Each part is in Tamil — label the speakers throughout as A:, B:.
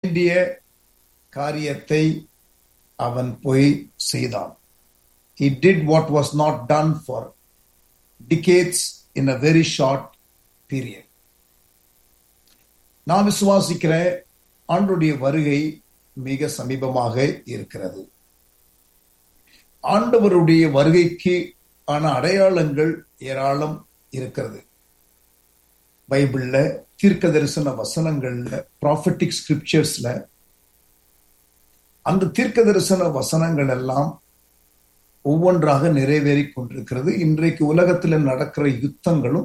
A: வேண்டிய காரியத்தை அவன் போய் செய்தான் he did what was not done for decades in a very short period நான் விசுவாசிக்கிற ஆண்டுடைய வருகை மிக சமீபமாக இருக்கிறது ஆண்டவருடைய வருகைக்கு ஆன அடையாளங்கள் ஏராளம் இருக்கிறது பைபிள்ல தீர்க்க தரிசன வசனங்கள்ல ப்ராஃபட்டிக் ஸ்கிரிப்சர்ஸ்ல அந்த தீர்க்க தரிசன வசனங்கள் எல்லாம் ஒவ்வொன்றாக நிறைவேறி கொண்டிருக்கிறது இன்றைக்கு உலகத்தில் நடக்கிற யுத்தங்களும்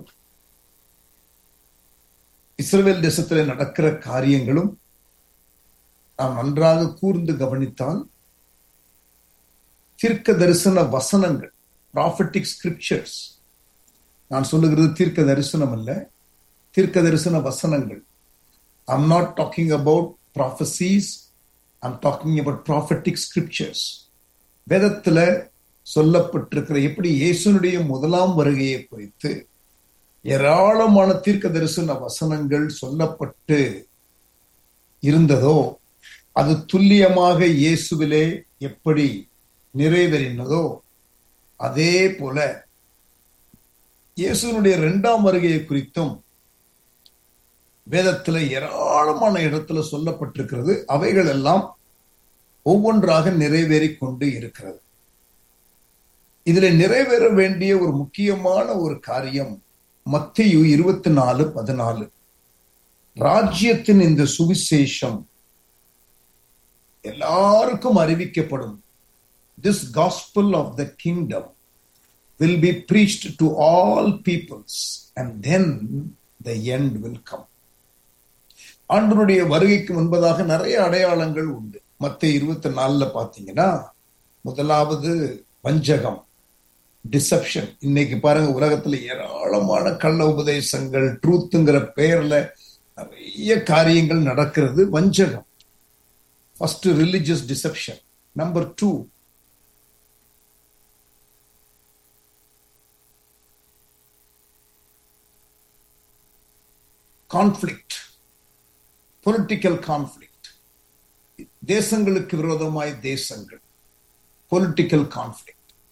A: இஸ்ரேல் தேசத்தில் நடக்கிற காரியங்களும் நாம் நன்றாக கூர்ந்து கவனித்தால் தீர்க்க தரிசன வசனங்கள் ப்ராஃபட்டிக் ஸ்கிரிப்சர்ஸ் நான் சொல்லுகிறது தீர்க்க தரிசனம் அல்ல தீர்க்க தரிசன வசனங்கள் I'm not talking about prophecies I'm talking about prophetic scriptures வேதத்துல சொல்லப்பட்டிருக்கிற எப்படி இயேசுனுடைய முதலாம் வருகையை குறித்து ஏராளமான தீர்க்க தரிசன வசனங்கள் சொல்லப்பட்டு இருந்ததோ அது துல்லியமாக இயேசுவிலே எப்படி நிறைவேறினதோ அதே போல இயேசுனுடைய இரண்டாம் வருகையை குறித்தும் வேதத்துல ஏராளமான இடத்துல சொல்லப்பட்டிருக்கிறது அவைகள் எல்லாம் ஒவ்வொன்றாக நிறைவேறி கொண்டு இருக்கிறது இதுல நிறைவேற வேண்டிய ஒரு முக்கியமான ஒரு காரியம் மத்தியு இருபத்தி நாலு பதினாலு ராஜ்யத்தின் இந்த சுவிசேஷம் எல்லாருக்கும் அறிவிக்கப்படும் this gospel of the kingdom will be preached to all peoples and then the end will come ஆண்டனுடைய வருகைக்கு முன்பதாக நிறைய அடையாளங்கள் உண்டு மத்த இருபத்தி நாலுல பாத்தீங்கன்னா முதலாவது வஞ்சகம் டிசப்ஷன் இன்னைக்கு பாருங்க உலகத்துல ஏராளமான கள்ள உபதேசங்கள் ட்ரூத்துங்கிற பெயர்ல நிறைய காரியங்கள் நடக்கிறது வஞ்சகம் first religious deception number two conflict political conflict தேசங்களுக்கு விரோதமாய் தேசங்கள் பொலிட்டிக்கல் கான்ஃபிளிக்ட்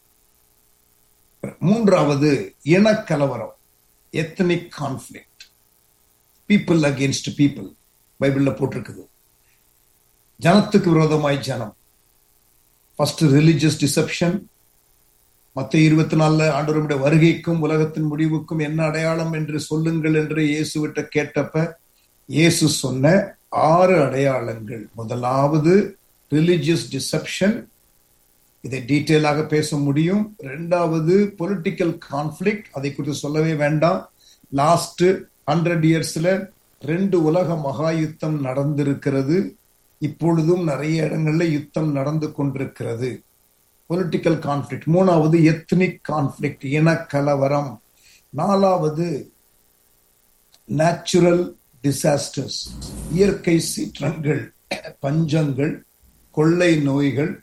A: மூன்றாவது இனக்கலவரம் ethnic conflict people against people பைபிள்ல போட்டிருக்குது ஜனத்துக்கு விரோதமாய் ஜனம் ஃபர்ஸ்ட் ரிலிஜியஸ் டிசப்ஷன் மத்த இருபத்தி நாலுல ஆண்டவருடைய வருகைக்கும் உலகத்தின் முடிவுக்கும் என்ன அடையாளம் என்று சொல்லுங்கள் என்று இயேசுவிட்ட கேட்டப்ப இயேசு சொன்ன ஆறு அடையாளங்கள் முதலாவது ரிலிஜியஸ் டிசப்ஷன் இதை டீட்டெயிலாக பேச முடியும் ரெண்டாவது பொலிட்டிக்கல் கான்ஃபிளிக் அதை குறித்து சொல்லவே வேண்டாம் லாஸ்ட் ஹண்ட்ரட் இயர்ஸ்ல ரெண்டு உலக மகா யுத்தம் நடந்திருக்கிறது இப்பொழுதும் நிறைய இடங்கள்ல யுத்தம் நடந்து கொண்டிருக்கிறது பொலிட்டிக்கல் கான்ஃபிளிக் மூணாவது எத்னிக் கான்ஃபிளிக் இனக்கலவரம் நாலாவது நேச்சுரல் டிசாஸ்டர்ஸ் இயற்கை சீற்றங்கள் பஞ்சங்கள் கொள்ளை நோய்கள்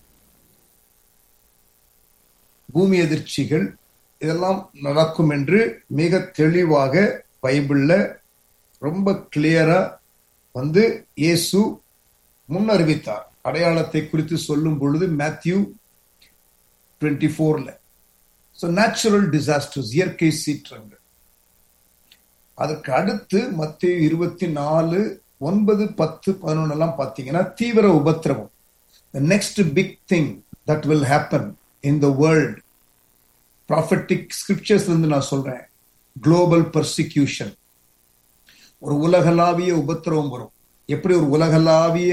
A: பூமி எதிர்ச்சிகள் இதெல்லாம் நடக்கும் என்று மிக தெளிவாக பைபிள்ல ரொம்ப கிளியரா வந்து இயேசு முன்னறிவித்தார் அடையாளத்தை குறித்து சொல்லும் பொழுது மேத்யூ டுவெண்ட்டி ஃபோர்ல ஸோ நேச்சுரல் டிசாஸ்டர்ஸ் இயற்கை சீற்றங்கள் அதற்கு அடுத்து மத்திய இருபத்தி நாலு ஒன்பது பத்து பதினொன்னு எல்லாம் பார்த்தீங்கன்னா தீவிர உபத்திரவம் next big thing that will happen in the world prophetic scriptures இருந்து நான் சொல்றேன் குளோபல் பர்சிக்யூஷன் ஒரு உலகளாவிய உபத்திரவம் வரும் எப்படி ஒரு உலகளாவிய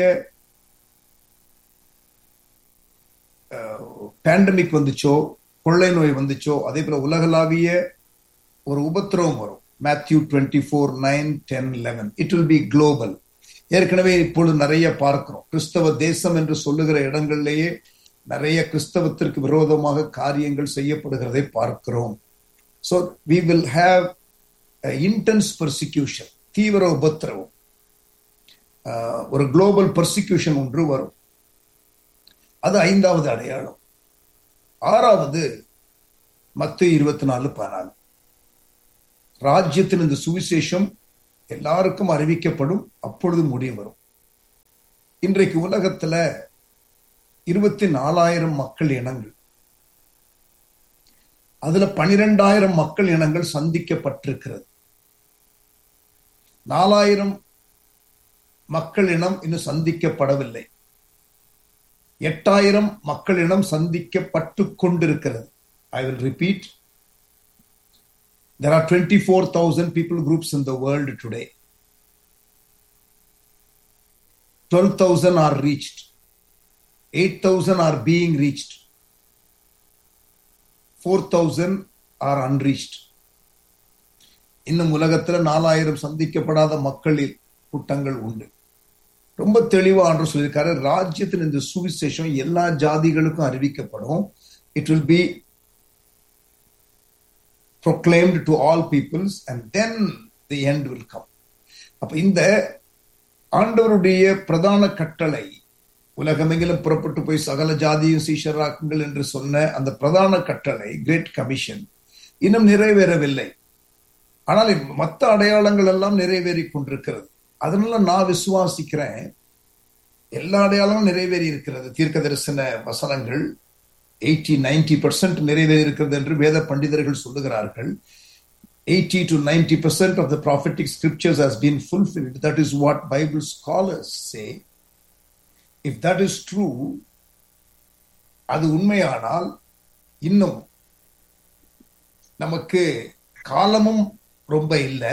A: பேண்டமிக் வந்துச்சோ கொள்ளை நோய் வந்துச்சோ அதே போல உலகளாவிய ஒரு உபத்திரவம் வரும் Matthew twenty four nine ten eleven it will be global ஏற்கனவே இப்பொழுது நிறைய பார்க்கிறோம் கிறிஸ்தவ தேசம் என்று சொல்லுகிற இடங்களிலேயே நிறைய கிறிஸ்தவத்திற்கு விரோதமாக காரியங்கள் செய்யப்படுகிறதை பார்க்கிறோம் so we will have intense persecution தீவிர உபத்திரவம் ஒரு குளோபல் பர்சிக்யூஷன் ஒன்று வரும் அது ஐந்தாவது அடையாளம் ஆறாவது மத்த இருபத்தி நாலு பதினாலு ராஜ்யத்தின் இந்த சுவிசேஷம் எல்லாருக்கும் அறிவிக்கப்படும் அப்பொழுது முடிவு வரும் இன்றைக்கு உலகத்துல இருபத்தி நாலாயிரம் மக்கள் இனங்கள் அதுல பனிரெண்டாயிரம் மக்கள் இனங்கள் சந்திக்கப்பட்டிருக்கிறது நாலாயிரம் மக்கள் இனம் இன்னும் சந்திக்கப்படவில்லை எட்டாயிரம் மக்கள் இனம் சந்திக்கப்பட்டு கொண்டிருக்கிறது I will repeat there are twenty four thousand people groups in the world today twelve thousand are reached eight thousand are being reached four thousand are unreached இன்னும் உலகத்துல நாலாயிரம் சந்திக்கப்படாத மக்களில் கூட்டங்கள் உண்டு ரொம்ப தெளிவா என்று சொல்லியிருக்காரு ராஜ்யத்தின் இந்த சுவிசேஷம் எல்லா ஜாதிகளுக்கும் அறிவிக்கப்படும் it will be proclaimed to all peoples and then the end will come அப்ப இந்த ஆண்டவருடைய பிரதான கட்டளை உலகமெங்கிலும் புறப்பட்டு போய் சகல ஜாதியும் சீஷராக்குங்கள் என்று சொன்ன அந்த பிரதான கட்டளை கிரேட் கமிஷன் இன்னும் நிறைவேறவில்லை ஆனால் மற்ற அடையாளங்கள் எல்லாம் நிறைவேறி கொண்டிருக்கிறது அதனால நான் விசுவாசிக்கிறேன் எல்லா அடையாளமும் நிறைவேறி இருக்கிறது தீர்க்க தரிசன வசனங்கள் எயிட்டி நைன்டி பர்சன்ட் நிறைவேறி இருக்கிறது என்று வேத பண்டிதர்கள் சொல்லுகிறார்கள் eighty to ninety percent of the prophetic scriptures has been fulfilled that is what Bible scholars say if that is true அது உண்மையானால் இன்னும் நமக்கு காலமும் ரொம்ப இல்லை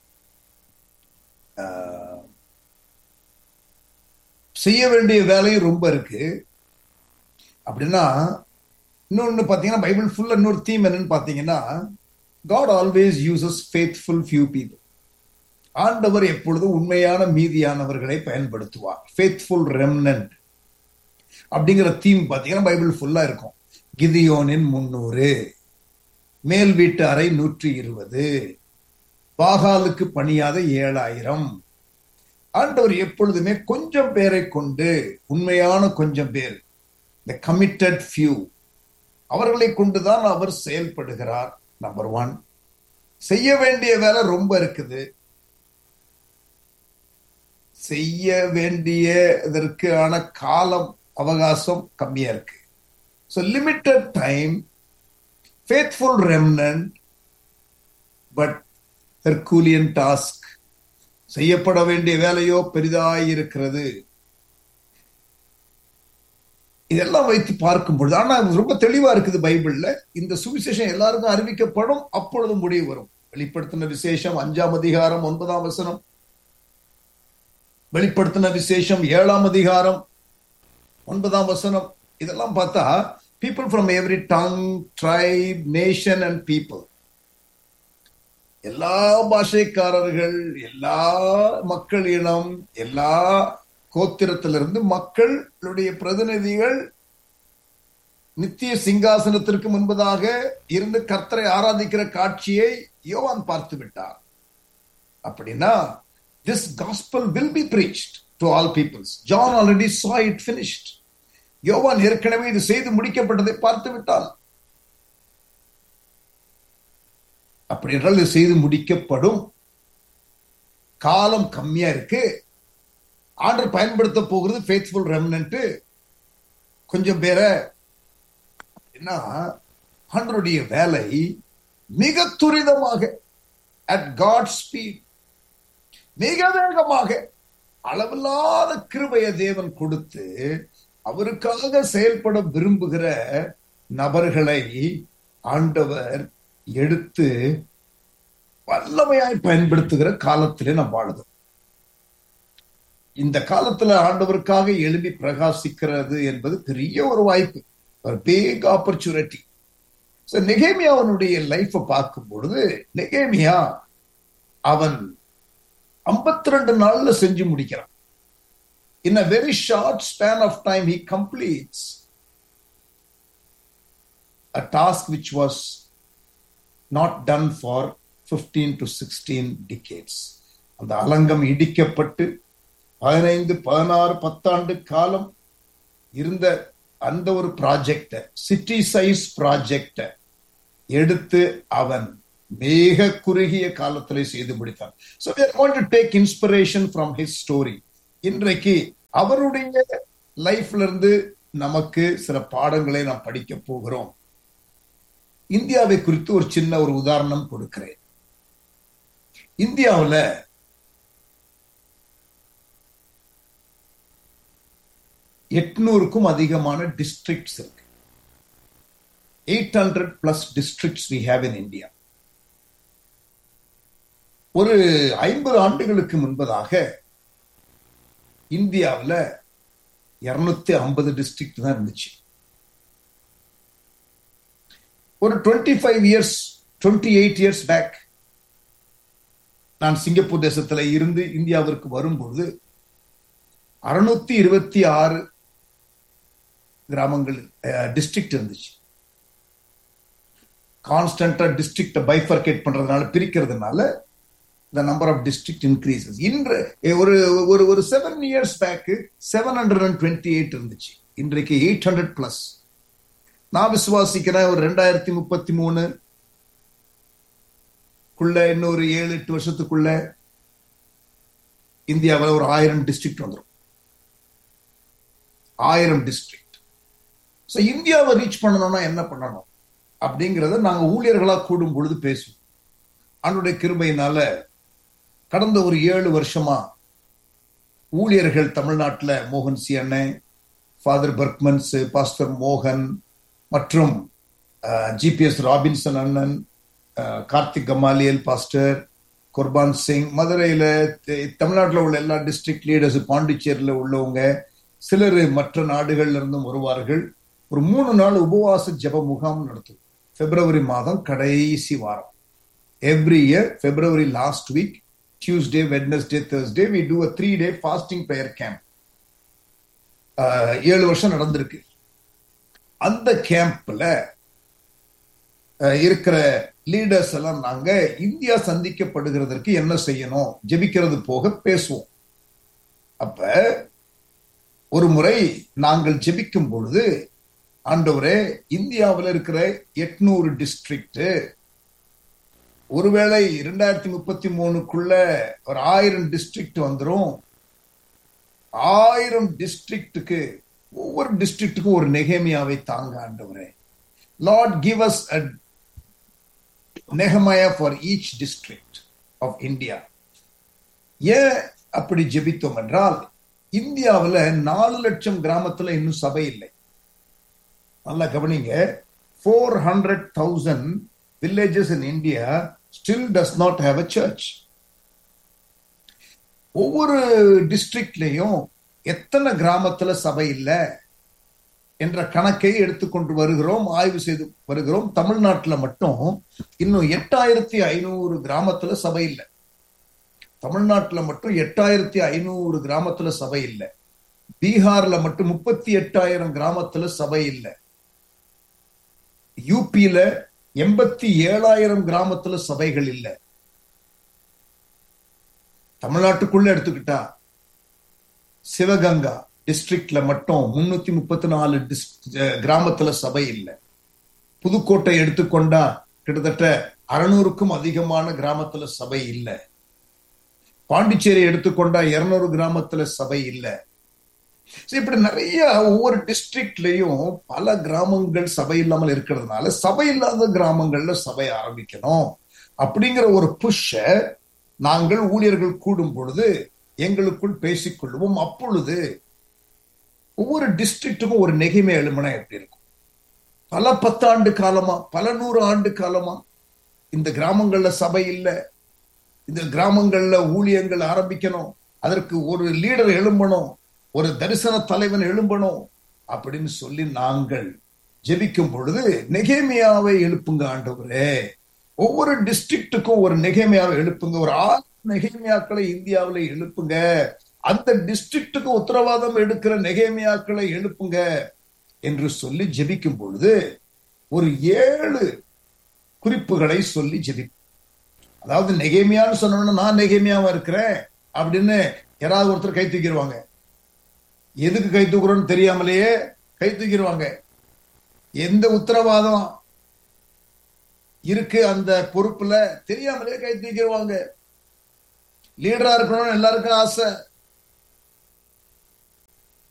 A: செய்ய வேண்டிய வேலையும் ரொம்ப இருக்கு அப்படின்னா இன்னொன்னு பாத்தீங்கன்னா பைபிள் ஃபுல்லா இன்னொரு தீம் என்னன்னு பாத்தீங்கன்னா God always uses faithful few people ஆண்டவர் எப்பொழுதும் உண்மையான மீதியானவர்களை பயன்படுத்துவார் ஃபேத்ஃபுல் ரெம்னன்ட் அப்படிங்கிற தீம் பாத்தீங்கன்னா பைபிள் ஃபுல்லா இருக்கும் கிதியோனின் முன்னூறு மேல் வீட்டு அறை நூற்றி இருபது பாகாலுக்கு பணியாத ஏழாயிரம் ஆண்டவர் எப்பொழுதுமே கொஞ்சம் பேரை கொண்டு உண்மையான கொஞ்சம் பேர் த கமிட்டட் ஃபியூ அவர்களை கொண்டுதான் அவர் செயல்படுகிறார் நம்பர் ஒன் செய்ய வேண்டிய வேலை ரொம்ப இருக்குது செய்ய வேண்டியதற்கான காலம் அவகாசம் கம்மியா இருக்கு so limited time faithful remnant but Herculean task செய்யப்பட வேண்டிய வேலையோ பெரிதாய் இருக்கிறது இதெல்லாம் வைத்து பார்க்கும் பொழுது ஆனா ரொம்ப தெளிவா இருக்குது பைபிள்ல இந்த சுவிசேஷம் எல்லாருக்கும் அறிவிக்கப்படும் அப்பொழுது முடிவு வரும் வெளிப்படுத்தின விசேஷம் அஞ்சாம் அதிகாரம் ஒன்பதாம் வசனம் வெளிப்படுத்தின விசேஷம் ஏழாம் அதிகாரம் ஒன்பதாம் வசனம் இதெல்லாம் பார்த்தா people from every tongue tribe nation and people எல்லா பாஷைக்காரர்கள் எல்லா மக்கள் இனம் எல்லா கோத்திரத்திலிருந்து மக்களுடைய பிரதிநிதிகள் நித்திய சிங்காசனத்திற்கு முன்பதாக இருந்து கர்த்தரை ஆராதிக்கிற காட்சியை யோவான் பார்த்து விட்டார் அப்படின்னா this gospel will be preached to all peoples John already saw it finished யோவான் ஏற்கனவே இது செய்து முடிக்கப்பட்டதை பார்த்து விட்டான் அப்படி என்றால் இது செய்து முடிக்கப்படும் காலம் கம்மியா இருக்கு ஆண்டர் பயன்படுத்த போகிறது ஃபேத்ஃபுல் ரெமனன்ட் கொஞ்சம் பேரை என்ன ஆண்டருடைய வேலை மிக துரிதமாக அட் காட் ஸ்பீட் மிக வேகமாக அளவில்லாத கிருபைய தேவன் கொடுத்து அவருக்காக செயல்பட விரும்புகிற நபர்களை ஆண்டவர் எடுத்து வல்லமையாய் பயன்படுத்துகிற காலத்திலே நாம் வாழுதோம் இந்த காலத்துல ஆண்டவருக்காக எழுப்பி பிரகாசிக்கிறது என்பது பெரிய ஒரு வாய்ப்பு ஒரு பிக் ஆப்பர்ச்சுனிட்டி ஸோ நெகேமியாவனுடைய லைஃப்பை பார்க்கும் பொழுது நெகேமியா அவன் ஐம்பத்தி ரெண்டு நாள்ல செஞ்சு முடிக்கிறான் in a very short span of time he completes a task which was not done for fifteen to sixteen decades அந்த அலங்கம் இடிக்கப்பட்டு பதினைந்து பதினாறு பத்தாண்டு காலம் இருந்த அந்த ஒரு ப்ராஜெக்ட சிட்டி சைஸ் ப்ராஜெக்ட எடுத்து அவன் மிக குறுகிய காலத்திலே செய்து முடித்தான் so we are going to take inspiration from his story இன்றைக்கு அவருடைய லைஃப்ல இருந்து நமக்கு சில பாடங்களை நாம் படிக்க போகிறோம் இந்தியாவை குறித்து ஒரு சின்ன ஒரு உதாரணம் கொடுக்கிறேன் இந்தியாவில் எட்நூறுக்கும் அதிகமான டிஸ்ட்ரிக்ட்ஸ் இருக்கு eight hundred plus districts we have in India ஒரு ஐம்பது ஆண்டுகளுக்கு முன்பதாக இந்தியாவில் இருநூத்தி ஐம்பது டிஸ்ட்ரிக்ட் தான் இருந்துச்சு ஒரு twenty five years twenty eight years back நான் சிங்கப்பூர் தேசத்துல இருந்து இந்தியாவிற்கு வரும்பொழுது அறுநூத்தி இருபத்தி ஆறு கிராமங்கள் டிஸ்ட்ரிக்ட் இருந்துச்சு கான்ஸ்டன்டா டிஸ்ட்ரிக்ட பைஃபர்கேட் பண்றதுனால பிரிக்கிறதுனால the number of district increases இன்று ஒரு ஒரு ஒரு seven years back seven hundred and twenty eight இருந்துச்சு இன்றைக்கு எயிட் ஹண்ட்ரட் பிளஸ் நான் விசுவாசிக்கிறேன் ஒரு ரெண்டாயிரத்தி முப்பத்தி மூணு குள்ள இன்னொரு ஏழு எட்டு வருஷத்துக்குள்ள இந்தியாவில் ஒரு ஆயிரம் டிஸ்ட்ரிக்ட் வந்துடும் ஆயிரம் டிஸ்ட்ரிக்ட் ஸோ இந்தியாவை ரீச் பண்ணணும்னா என்ன பண்ணணும் அப்படிங்கிறத நாங்கள் ஊழியர்களாக கூடும் பொழுது பேசுவோம் அவனுடைய கிருபையினால கடந்த ஒரு ஏழு வருஷமா ஊழியர்கள் தமிழ்நாட்டில் மோகன் சி அண்ணன் ஃபாதர் பர்க்மன்ஸ் பாஸ்டர் மோகன் மற்றும் ஜிபிஎஸ் ராபின்சன் அண்ணன் கார்த்திக் கமாலியல் பாஸ்டர் குர்பான் சிங் மதுரையில தமிழ்நாட்டில் உள்ள எல்லா டிஸ்ட்ரிக்ட் லீடர்ஸ் பாண்டிச்சேரியில் உள்ளவங்க சிலர் மற்ற நாடுகள்ல இருந்தும் வருவார்கள் ஒரு மூணு நாள் உபவாச ஜப முகாம் நடத்தும் பிப்ரவரி மாதம் கடைசி வாரம் every year February last week Tuesday Wednesday Thursday we do a three day fasting prayer camp ஏழு வருஷம் நடந்திருக்கு அந்த கேம்ப்ல இருக்கிற லீடர்ஸ் எல்லாம் நாங்க இந்தியா சந்திக்கப்படுகிறதற்கு என்ன செய்யணும் ஜெபிக்கிறது போக பேசுவோம் அப்ப ஒரு முறை நாங்கள் ஜெபிக்கும் பொழுது ஆண்டவரே இந்தியாவில் இருக்கிற எட்நூறு டிஸ்ட்ரிக்ட் ஒருவேளை இரண்டாயிரத்தி முப்பத்தி மூணுக்குள்ள ஒரு ஆயிரம் டிஸ்ட்ரிக்ட் வந்துடும் ஆயிரம் டிஸ்ட்ரிக்டுக்கு ஒவ்வொரு டிஸ்ட்ரிக்டுக்கும் ஒரு நெகேமியாவை தாங்க ஆண்டவரே லார்ட் கிவ் அஸ் அ நெகமயா for each district of India ஏன் அப்படி ஜெபித்தோம் என்றால் இந்தியாவில் நாலு லட்சம் கிராமத்துல இன்னும் சபை இல்லை நல்லா கவனிங்க four hundred thousand villages in India still does not have a church ஒவ்வொரு டிஸ்ட்ரிக்ட்லையும் எத்தனை கிராமத்துல சபை இல்லை என்ற கணக்கை எடுத்துக்கொண்டு வருகிறோம் ஆய்வு செய்து வருகிறோம் தமிழ்நாட்டில் மட்டும் இன்னும் எட்டாயிரத்தி ஐநூறு கிராமத்துல சபை இல்லை தமிழ்நாட்டில் மட்டும் எட்டாயிரத்தி ஐநூறு கிராமத்துல சபை இல்லை பீகார்ல மட்டும் முப்பத்தி எட்டாயிரம் கிராமத்துல சபை இல்லை யூபியில எண்பத்தி ஏழாயிரம் கிராமத்துல சபைகள் இல்லை தமிழ்நாட்டுக்குள்ள எடுத்துக்கிட்டா சிவகங்கா டிஸ்ட்ரிக்ட்ல மட்டும் முன்னூத்தி முப்பத்தி நாலு கிராமத்துல சபை இல்லை புதுக்கோட்டை எடுத்துக்கொண்டா கிட்டத்தட்ட அறுநூறுக்கும் அதிகமான கிராமத்துல சபை இல்லை பாண்டிச்சேரி எடுத்துக்கொண்டா இருநூறு கிராமத்துல சபை இல்லை இப்படி நிறைய ஒவ்வொரு டிஸ்ட்ரிக்ட்லயும் பல கிராமங்கள் சபை இல்லாமல் இருக்கிறதுனால சபை இல்லாத கிராமங்கள்ல சபை ஆரம்பிக்கணும் அப்படிங்கிற ஒரு புஷ்ஷ நாங்கள் ஊழியர்கள் கூடும் பொழுது எங்களுக்குள் பேசிக்கொள்வோம் அப்பொழுது ஒவ்வொரு டிஸ்ட்ரிக்ட்டுக்கும் ஒரு நெகிமை எழுமனா எப்படி இருக்கும் பல பத்தாண்டு காலமா பல நூறு ஆண்டு காலமா இந்த கிராமங்கள்ல சபை இல்லை இந்த கிராமங்கள்ல ஊழியங்கள் ஆரம்பிக்கணும் அதற்கு ஒரு லீடர் எழும்பணும் ஒரு தரிசன தலைவன் எழும்பணும் அப்படின்னு சொல்லி நாங்கள் ஜெபிக்கும் பொழுது நெகேமியாவை எழுப்புங்க ஆண்டவரே ஒவ்வொரு டிஸ்ட்ரிக்ட்டுக்கும் ஒரு நெகேமியாவை எழுப்புங்க ஒரு ஆறு நெகேமியாக்களை இந்தியாவில எழுப்புங்க அந்த டிஸ்ட்ரிக்ட்டுக்கு உத்தரவாதம் எடுக்கிற நெகேமியாக்களை எழுப்புங்க என்று சொல்லி ஜெபிக்கும் பொழுது ஒரு ஏழு குறிப்புகளை சொல்லி ஜெபி அதாவது நெகேமியான்னு சொன்னோம்னா நான் நெகேமியாவா இருக்கிறேன் அப்படின்னு யாராவது ஒருத்தர் கை தூக்கிடுவாங்க எதுக்கு கை தூக்குறோம்னு தெரியாமலேயே கை தூக்கிடுவாங்க எந்த உத்தரவாதம் இருக்கு அந்த பொறுப்புல தெரியாமலே கை தூக்கிடுவாங்க லீடரா இருக்கணும்னு எல்லாருக்கும் ஆசை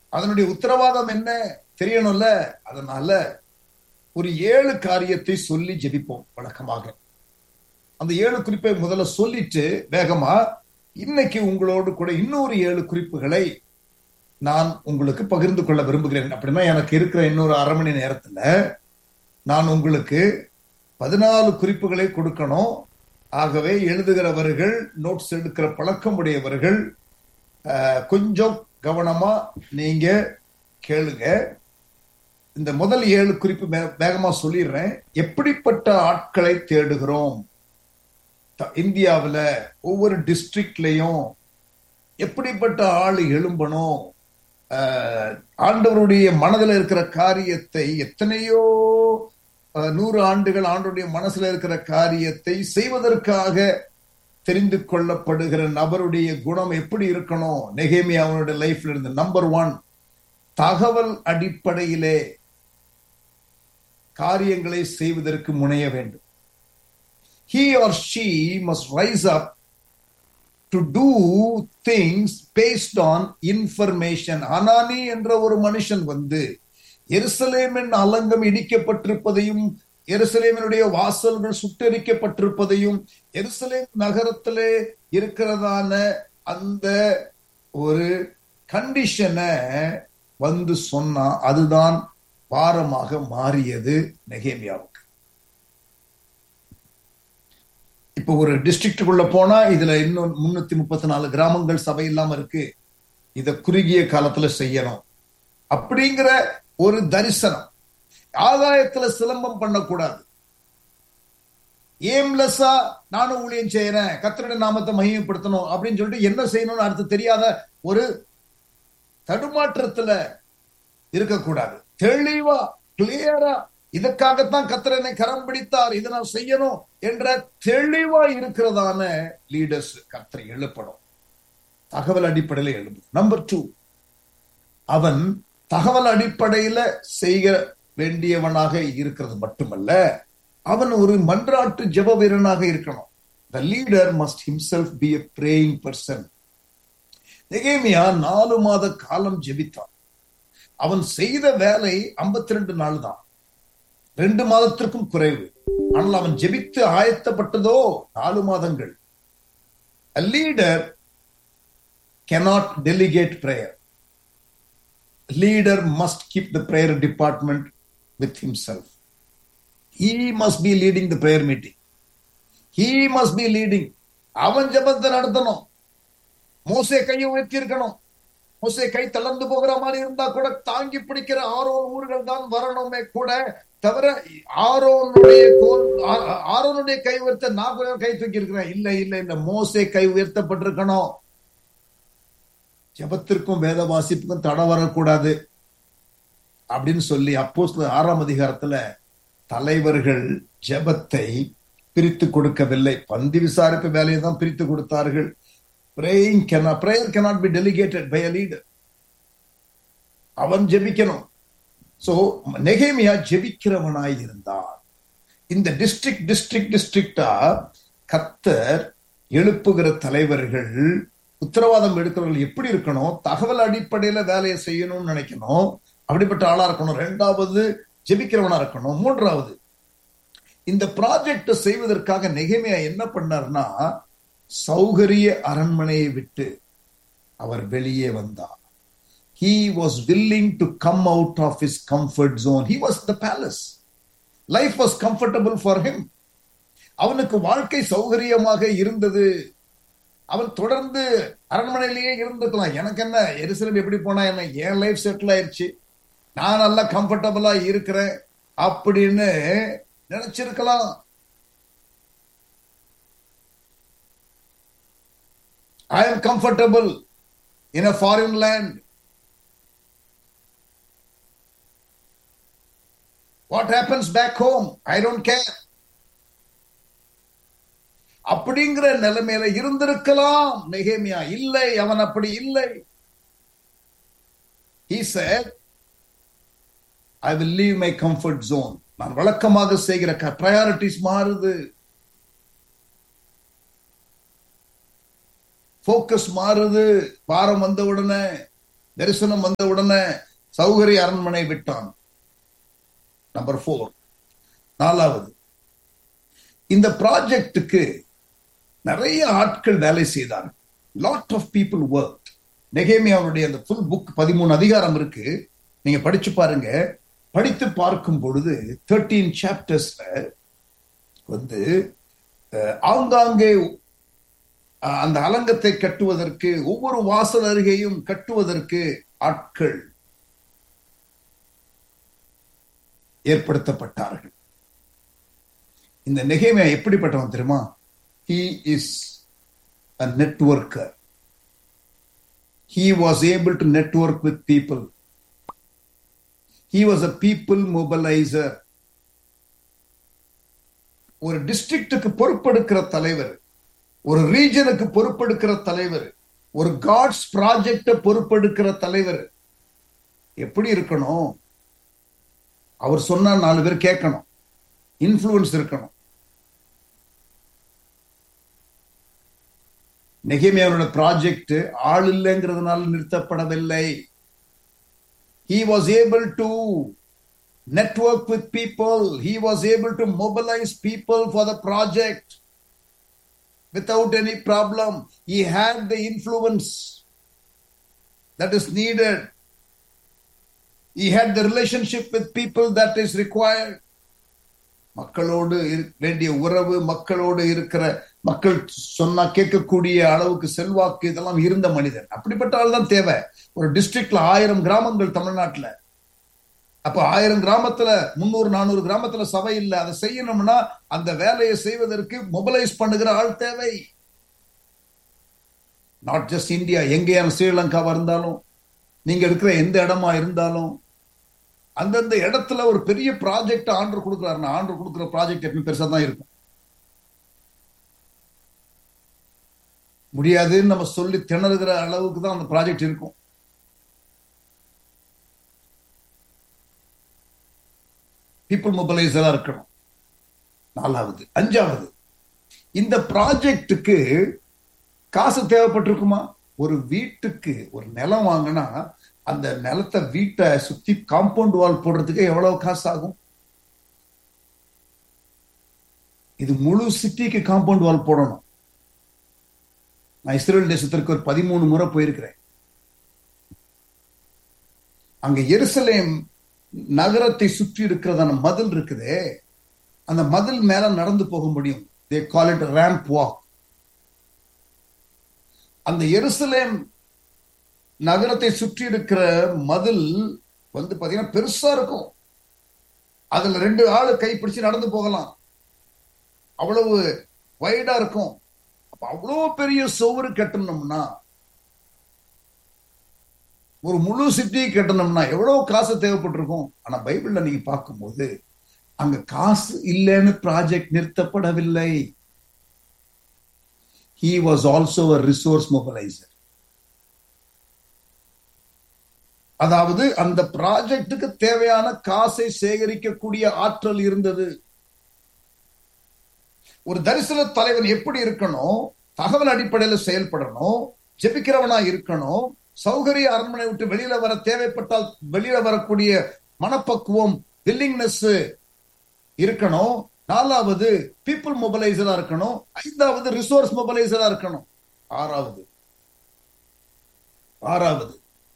A: அதனுடைய உத்தரவாதம் என்ன தெரியணும்ல அதனால ஒரு ஏழு காரியத்தை சொல்லி ஜெபிப்போம் வழக்கமாக அந்த ஏழு குறிப்பை முதல்ல சொல்லிட்டு வேகமா இன்னைக்கு உங்களோடு கூட இன்னொரு ஏழு குறிப்புகளை நான் உங்களுக்கு பகிர்ந்து கொள்ள விரும்புகிறேன் அப்படின்னா எனக்கு இருக்கிற இன்னொரு அரை மணி நேரத்துல நான் உங்களுக்கு பதினாலு குறிப்புகளை கொடுக்கணும் ஆகவே எழுதுகிறவர்கள் நோட்ஸ் எடுக்கிற பழக்கம் உடையவர்கள் கொஞ்சம் கவனமா நீங்க கேளுங்க இந்த முதல் ஏழு குறிப்பு வேகமா சொல்லிடுறேன் எப்படிப்பட்ட ஆட்களை தேடுகிறோம் இந்தியாவில் ஒவ்வொரு டிஸ்ட்ரிக்ட்லையும் எப்படிப்பட்ட ஆள் எழும்பணும் ஆண்டவருடைய மனதில் இருக்கிற காரியத்தை எத்தனையோ நூறு ஆண்டுகள் ஆண்டுடைய மனசுல இருக்கிற காரியத்தை செய்வதற்காக தெரிந்து கொள்ளப்படுகிற நபருடைய குணம் எப்படி இருக்கணும் நெகேமி அவனுடைய லைஃப்ல இருந்து நம்பர் ஒன் தகவல் அடிப்படையிலே காரியங்களை செய்வதற்கு முனைய வேண்டும் he or she must rise up to do things based on information அனானி என்ற ஒரு மனுஷன் வந்து எருசலேமின் அலங்கம் இடிக்கப்பட்டிருப்பதையும் எருசலேமினுடைய வாசல்கள் சுட்டரிக்கப்பட்டிருப்பதையும் எருசலேம் நகரத்திலே இருக்கிறதான அந்த ஒரு கண்டிஷனை வந்து சொன்னா அதுதான் பாரமாக மாறியது நெகேமியாவுக்கு இப்ப ஒரு டிஸ்ட்ரிக்டுக்குள்ள போனா இதுல இன்னும் முன்னூத்தி முப்பத்தி நாலு கிராமங்கள் சபை இல்லாம இருக்கு இத குறுகிய காலத்துல செய்யணும் அப்படிங்கிற ஒரு தரிசனம் ஆதாயத்துல சிலம்பம் பண்ணக்கூடாது ஏம்லெஸ்ஸா நானும் ஊழியம் செய்யறேன் கத்தருடைய நாமத்தை மகிமைப்படுத்தணும் அப்படின்னு சொல்லிட்டு என்ன செய்யணும்னு அடுத்து தெரியாத ஒரு தடுமாற்றத்துல இருக்கக்கூடாது தெளிவா கிளியரா இதற்காகத்தான் கத்திரனை கரம் பிடித்தார் இதை நான் செய்யணும் என்ற தெளிவா இருக்கிறதான லீடர்ஸ் கத்திரை எழுப்பணும் தகவல் அடிப்படையில எழுப்பணும் நம்பர் டூ அவன் தகவல் அடிப்படையில செய்ய வேண்டியவனாக இருக்கிறது மட்டுமல்ல அவன் ஒரு மன்றாட்டு ஜப வீரனாக இருக்கணும் the leader must himself be a praying person நெகேமியா நாலு மாத காலம் ஜெபித்தான் அவன் செய்த வேலை ஐம்பத்தி ரெண்டு நாள் தான் ரெண்டு மாதத்திற்கும் குறைவு ஆனால் அவன் ஜெபித்து ஆயத்தப்பட்டதோ நாலு மாதங்கள் leader cannot delegate prayer leader must keep the prayer department with himself he must be leading the prayer meeting he must be leading அவன் ஜபத்தை நடத்தணும் மோசே கையை உயர்த்தி இருக்கணும் மோசே கை தளர்ந்து போகிற மாதிரி இருந்தா கூட தாங்கி பிடிக்கிற ஆரோன் ஊர்கள் தான் வரணுமே கூட தவிர ஆரோனுடைய கோல் ஆரோனுடைய கை உயர்த்த நான் கூட கை தூக்கி இருக்கிறேன் இல்ல இல்ல இல்ல மோசே கை உயர்த்தப்பட்டிருக்கணும் ஜபத்திற்கும் வேத வாசிப்புக்கும் தடை வரக்கூடாது அப்படின்னு சொல்லி அப்போ ஆறாம் அதிகாரத்துல தலைவர்கள் ஜபத்தை பிரித்து கொடுக்கவில்லை பந்தி விசாரிப்பு வேலையை தான் பிரித்து கொடுத்தார்கள் praying cannot prayer cannot be delegated by a leader அவன் ஜெபிக்கணும் சோ நெகேமியா ஜெபிக்கிறவனாய் இருந்தான் இந்த டிஸ்ட்ரிக்ட் டிஸ்ட்ரிக்ட் டிஸ்ட்ரிக்டா கத்தர் எழுப்புகிற தலைவர்கள் உத்தரவாதம் எடுக்கிறவர்கள் எப்படி இருக்கணும் தகவல் அடிப்படையில வேலையை செய்யணும்னு நினைக்கணும் அப்படிப்பட்ட ஆளா இருக்கணும் ரெண்டாவது ஜெபிக்கிறவனா இருக்கணும் மூன்றாவது இந்த ப்ராஜெக்ட் செய்வதற்காக நெகேமியா என்ன பண்ணார்னா சௌகரிய அரண்மனையை விட்டு அவர் வெளியே வந்தார் he was willing to come out of his comfort zone he was the palace life was comfortable for him அவனுக்கு வாழ்க்கை சௌகரியமாக இருந்தது அவன் தொடர்ந்து அரண்மனையிலேயே இருந்துக்கலாம் எனக்கு என்ன எருசலம் எப்படி போனா என்ன என் லைஃப் செட்டில் ஆயிடுச்சு நான் நல்லா கம்ஃபர்டபுளா இருக்கிறேன் அப்படின்னு நினைச்சிருக்கலாம் I am comfortable in a foreign land. What happens back home? I don't care. அப்படிங்கிற நிலைமையில இருந்திருக்கலாம் நெகேமியா இல்லை அவன் அப்படி இல்லை he said i will leave my comfort zone நான் வழக்கமாக செய்கிற ப்ரையாரிட்டிஸ் மாறுது போக்கஸ் மாறுது வாரம் வந்த உடனே தரிசனம் வந்த உடனே சௌகரிய அரண்மனை விட்டான் நம்பர் போர் நாலாவது இந்த ப்ராஜெக்டுக்கு நிறைய ஆட்கள் வேலை செய்தாங்க லாட் ஆஃப் பீப்புள் ஒர்க் நெகேமியாவுடைய அந்த ஃபுல் புக் பதிமூணு அதிகாரம் இருக்கு நீங்க படிச்சு பாருங்க படித்து பார்க்கும் பொழுது தேர்ட்டீன் சாப்டர்ஸ்ல வந்து ஆங்காங்கே அந்த அலங்கத்தை கட்டுவதற்கு ஒவ்வொரு வாசல் அருகேயும் கட்டுவதற்கு ஆட்கள் ஏற்படுத்தப்பட்டார்கள் இந்த நெகேமியா எப்படிப்பட்டவன் தெரியுமா he is a networker he was able to network with people he was a people mobiliser ஒரு டிஸ்ட்ரிக்டுக்கு பொறுப்பெடுக்கிற தலைவர் ஒரு ரீஜனுக்கு பொறுப்பெடுக்கிற தலைவர் ஒரு காட்ஸ் ப்ராஜெக்ட பொறுப்பெடுக்கிற தலைவர் எப்படி இருக்கணும் அவர் சொன்னா நாலு பேர் கேட்கணும் இன்ஃபுளுன்ஸ் இருக்கணும் நெகேமியாவோட ப்ராஜெக்ட் ஆள் இல்லைங்கிறதுனால நிறுத்தப்படவில்லை he was able to network with people he was able to mobilize people for the project without any problem he had the influence that is needed he had the relationship with people that is required மக்களோடு வேண்டிய உறவு மக்களோடு இருக்கிற மக்கள் சொன்னா கேட்கக்கூடிய அளவுக்கு செல்வாக்கு இதெல்லாம் இருந்த மனிதன் அப்படிப்பட்ட ஆள் தான் தேவை ஒரு டிஸ்ட்ரிக்ட்ல ஆயிரம் கிராமங்கள் தமிழ்நாட்டுல அப்ப ஆயிரம் கிராமத்துல முன்னூறு நானூறு கிராமத்துல சபை இல்லை அதை செய்யணும்னா அந்த வேலையை செய்வதற்கு மொபைலைஸ் பண்ணுகிற ஆள் தேவை நாட் ஜஸ்ட் இந்தியா எங்கேயான ஸ்ரீலங்காவா இருந்தாலும் நீங்க இருக்கிற எந்த இடமா இருந்தாலும் அந்தந்த இடத்துல ஒரு பெரிய ப்ராஜெக்ட் ஆர்டர் கொடுக்குறாருன்னா ஆர்டர் கொடுக்குற ப்ராஜெக்ட் எப்பயும் பெருசா தான் இருக்கும் முடியாதுன்னு நம்ம சொல்லி திணறுகிற அளவுக்கு தான் அந்த ப்ராஜெக்ட் இருக்கும் பீப்புள் மொபைலைசரா இருக்கணும் நாலாவது அஞ்சாவது இந்த ப்ராஜெக்டுக்கு காசு தேவைப்பட்டிருக்குமா ஒரு வீட்டுக்கு ஒரு நிலம் வாங்கினா அந்த நிலத்தை வீட்டை சுத்தி காம்பவுண்ட் வால் போடுறதுக்கு எவ்வளவு காசு ஆகும் இது முழு சிட்டிக்கு காம்பவுண்ட் வால் போடணும் நான் இஸ்ரேல் தேசத்திற்கு ஒரு பதிமூணு முறை போயிருக்கிறேன் அங்க எருசலேம் நகரத்தை சுற்றி இருக்கிறதான மதில் இருக்குதே அந்த மதில் மேல நடந்து போக முடியும் they call it ramp walk அந்த எருசலேம் நகரத்தை சுற்றி இருக்கிற மதில் வந்து பாத்தீங்கன்னா பெருசா இருக்கும் அதுல ரெண்டு ஆளு கைப்பிடிச்சு நடந்து போகலாம் அவ்வளவு வைடா இருக்கும் அப்ப அவ்வளவு பெரிய சுவரு கட்டணும்னா ஒரு முழு சிட்டி கட்டணும்னா எவ்வளவு காசு தேவைப்பட்டிருக்கும் ஆனா பைபிள்ல நீங்க பார்க்கும்போது அங்க காசு இல்லைன்னு ப்ராஜெக்ட் நிறுத்தப்படவில்லை he was also a resource mobiliser அதாவது அந்த ப்ராஜெக்டுக்கு தேவையான காசை சேகரிக்கக்கூடிய ஆற்றல் இருந்தது ஒரு தரிசன தலைவன் எப்படி இருக்கணும் தகவல் அடிப்படையில் செயல்படணும் ஜெபிக்கிறவனா இருக்கணும் சௌகரிய அரண்மனை விட்டு வெளியில வர தேவைப்பட்டால் வெளியில வரக்கூடிய மனப்பக்குவம் வில்லிங்னஸ் இருக்கணும் நாலாவது பீப்புள் மொபைலைசரா இருக்கணும் ஐந்தாவது ரிசோர்ஸ் மொபைலைசரா இருக்கணும் ஆறாவது ஆறாவது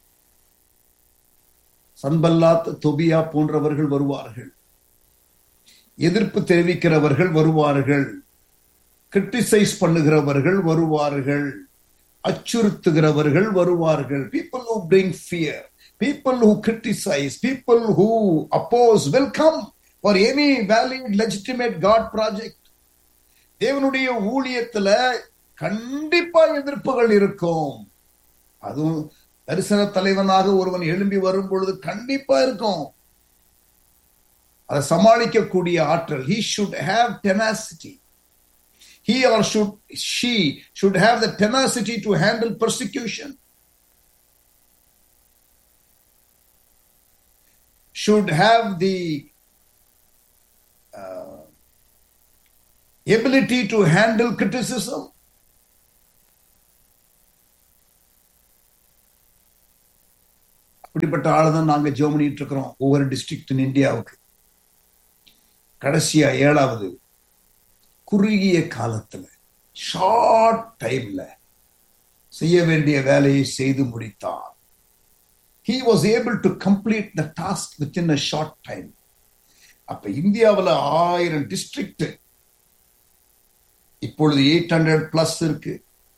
A: சன்பல்லாத் தொபியா போன்றவர்கள் வருவார்கள் எதிர்ப்பு தெரிவிக்கிறவர்கள் வருவார்கள் கிரிட்டிசைஸ் பண்ணுகிறவர்கள் வருவார்கள் அச்சுறுத்துகிறவர்கள் வருவார்கள் people who bring fear people who criticise people who oppose welcome for any valid legitimate God project தேவனுடைய ஊழியத்துல கண்டிப்பா எதிர்ப்புகள் இருக்கும் அதுவும் தரிசன தலைவனாக ஒருவன் எழும்பி வரும் பொழுது கண்டிப்பா இருக்கும் அதை சமாளிக்கக்கூடிய ஆற்றல் he should have tenacity he or should she should have the tenacity to handle persecution should have the uh, ability to handle criticism இப்படிப்பட்ட ஆளை தான் நாங்க ஜோம் பண்ணிட்டு இருக்கிறோம் ஒவ்வொரு டிஸ்ட்ரிக்ட் இந்தியாவுக்கு கடைசியா ஏழாவது குறுகிய காலத்துல ஷார்ட் டைம்ல செய்ய வேண்டிய வேலையை செய்து முடித்தார் he was able to complete the task within a short time அப்ப இந்தியாவில் ஆயிரம் டிஸ்ட்ரிக்ட் இப்பொழுது எயிட் ஹண்ட்ரட் பிளஸ் இருக்கு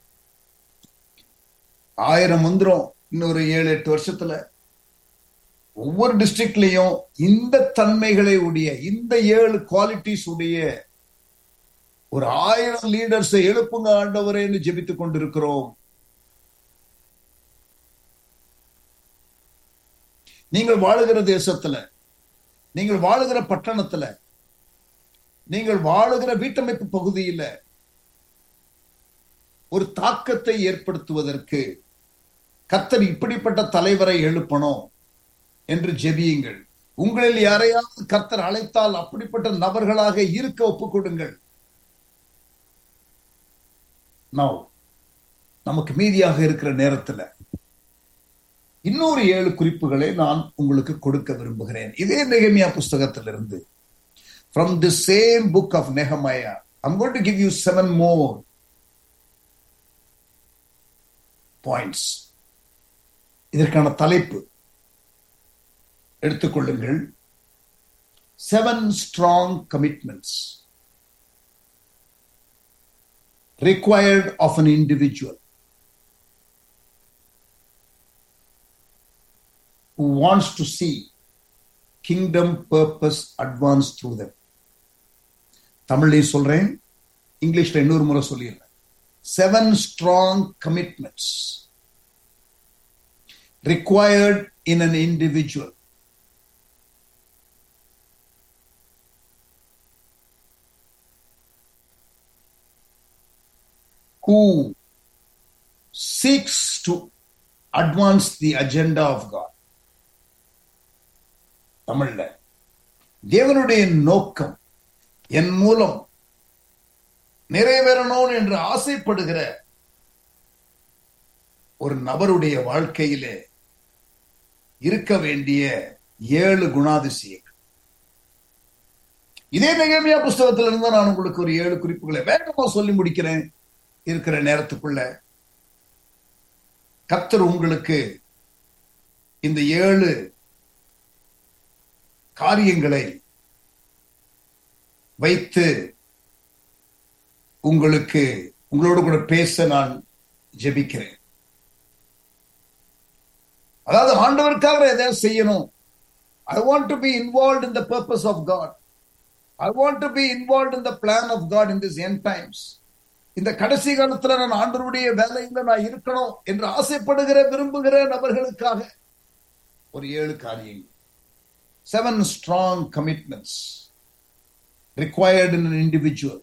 A: ஆயிரம் வந்துரும் இன்னொரு ஏழு எட்டு வருஷத்துல ஒவ்வொரு டிஸ்ட்ரிக்ட்லயும் இந்த தன்மைகளை உடைய இந்த ஏழு குவாலிட்டிஸ் உடைய ஒரு ஆயிரம் லீடர்ஸை எழுப்புங்க ஆண்டவரேன்னு ஜெபித்துக் கொண்டிருக்கிறோம் நீங்கள் வாழுகிற தேசத்துல நீங்கள் வாழுகிற பட்டணத்துல நீங்கள் வாழுகிற வீட்டமைப்பு பகுதியில ஒரு தாக்கத்தை ஏற்படுத்துவதற்கு கத்தர் இப்படிப்பட்ட தலைவரை எழுப்பணும் என்று ஜெபியுங்கள் உங்களில் யாரையாவது கர்த்தர் அழைத்தால் அப்படிப்பட்ட நபர்களாக இருக்க ஒப்புக் கொடுங்கள் நவ் நமக்கு மீதியாக இருக்கிற நேரத்துல இன்னொரு ஏழு குறிப்புகளை நான் உங்களுக்கு கொடுக்க விரும்புகிறேன் இதே நெகமியா புஸ்தகத்திலிருந்து from the same book of நெகமயா I'm got to give you seven more points இதற்கான தலைப்பு எடுத்துக்கொள்ளுங்கள் seven strong commitments required of an individual who wants to see kingdom purpose advance through them தமிழ்லையும் சொல்றேன் இங்கிலீஷ்ல இன்னொரு முறை சொல்லிடுறேன் seven strong commitments required in an individual who seeks to advance the agenda of God. தமிழ்ல தேவனுடைய நோக்கம் என் மூலம் நிறைவேறணும் என்று ஆசைப்படுகிற ஒரு நபருடைய வாழ்க்கையிலே இருக்க வேண்டிய ஏழு குணாதிசயங்கள் இதே நெகமியா புஸ்தகத்துல இருந்தா நான் உங்களுக்கு ஒரு ஏழு குறிப்புகளை வேகமா சொல்லி முடிக்கிறேன் இருக்கிற நேரத்துக்குள்ள கத்தர் உங்களுக்கு இந்த ஏழு காரியங்களை வைத்து உங்களுக்கு உங்களோடு கூட பேச நான் ஜெபிக்கிறேன் அதாவது ஆண்டவருக்காக எதாவது செய்யணும் I want to be involve in the purpose of God I want to be involve in the plan of God in this end times இந்த கடைசி காலத்துல நான் ஆண்டவருடைய வேலையில நான் இருக்கணும் என்று ஆசைப்படுகிற விரும்புகிற நபர்களுக்காக ஒரு ஏழு காரியங்கள் seven strong commitments required in individual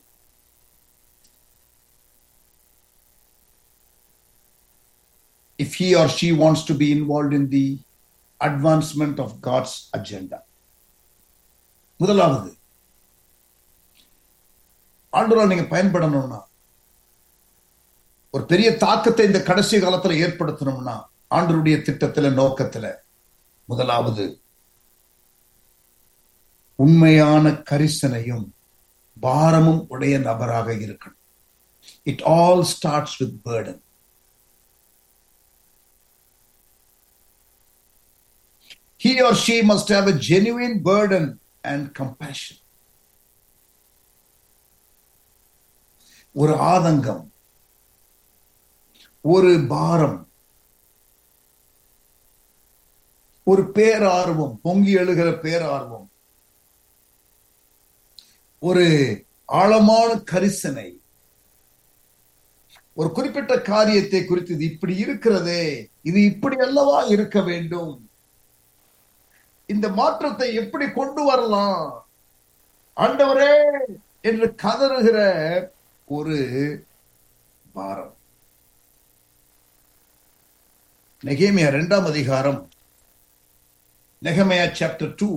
A: if he or she wants to be involved in the advancement of God's agenda. முதலாவது ஆண்டவரால் நீங்க பயன்படணும்னா ஒரு பெரிய தாக்கத்தை இந்த கடைசி காலத்துல ஏற்படுத்தணும்னா ஆண்டருடைய திட்டத்துல நோக்கத்துல முதலாவது உண்மையான கரிசனையும் பாரமும் உடைய நபராக இருக்கணும் it all starts with burden he or she must have a genuine burden and compassion. ஒரு ஆதங்கம் ஒரு பாரம் ஒரு பேரார்வம் பொங்கி எழுகிற பேரார்வம் ஒரு ஆழமான கரிசனை ஒரு குறிப்பிட்ட காரியத்தை குறித்து இது இப்படி இருக்கிறதே இது இப்படி அல்லவா இருக்க வேண்டும் இந்த மாற்றத்தை எப்படி கொண்டு வரலாம் ஆண்டவரே என்று கதறுகிற ஒரு பாரம் நெகேமியா இரண்டாம் அதிகாரம் நெகமையா சாப்டர் டூ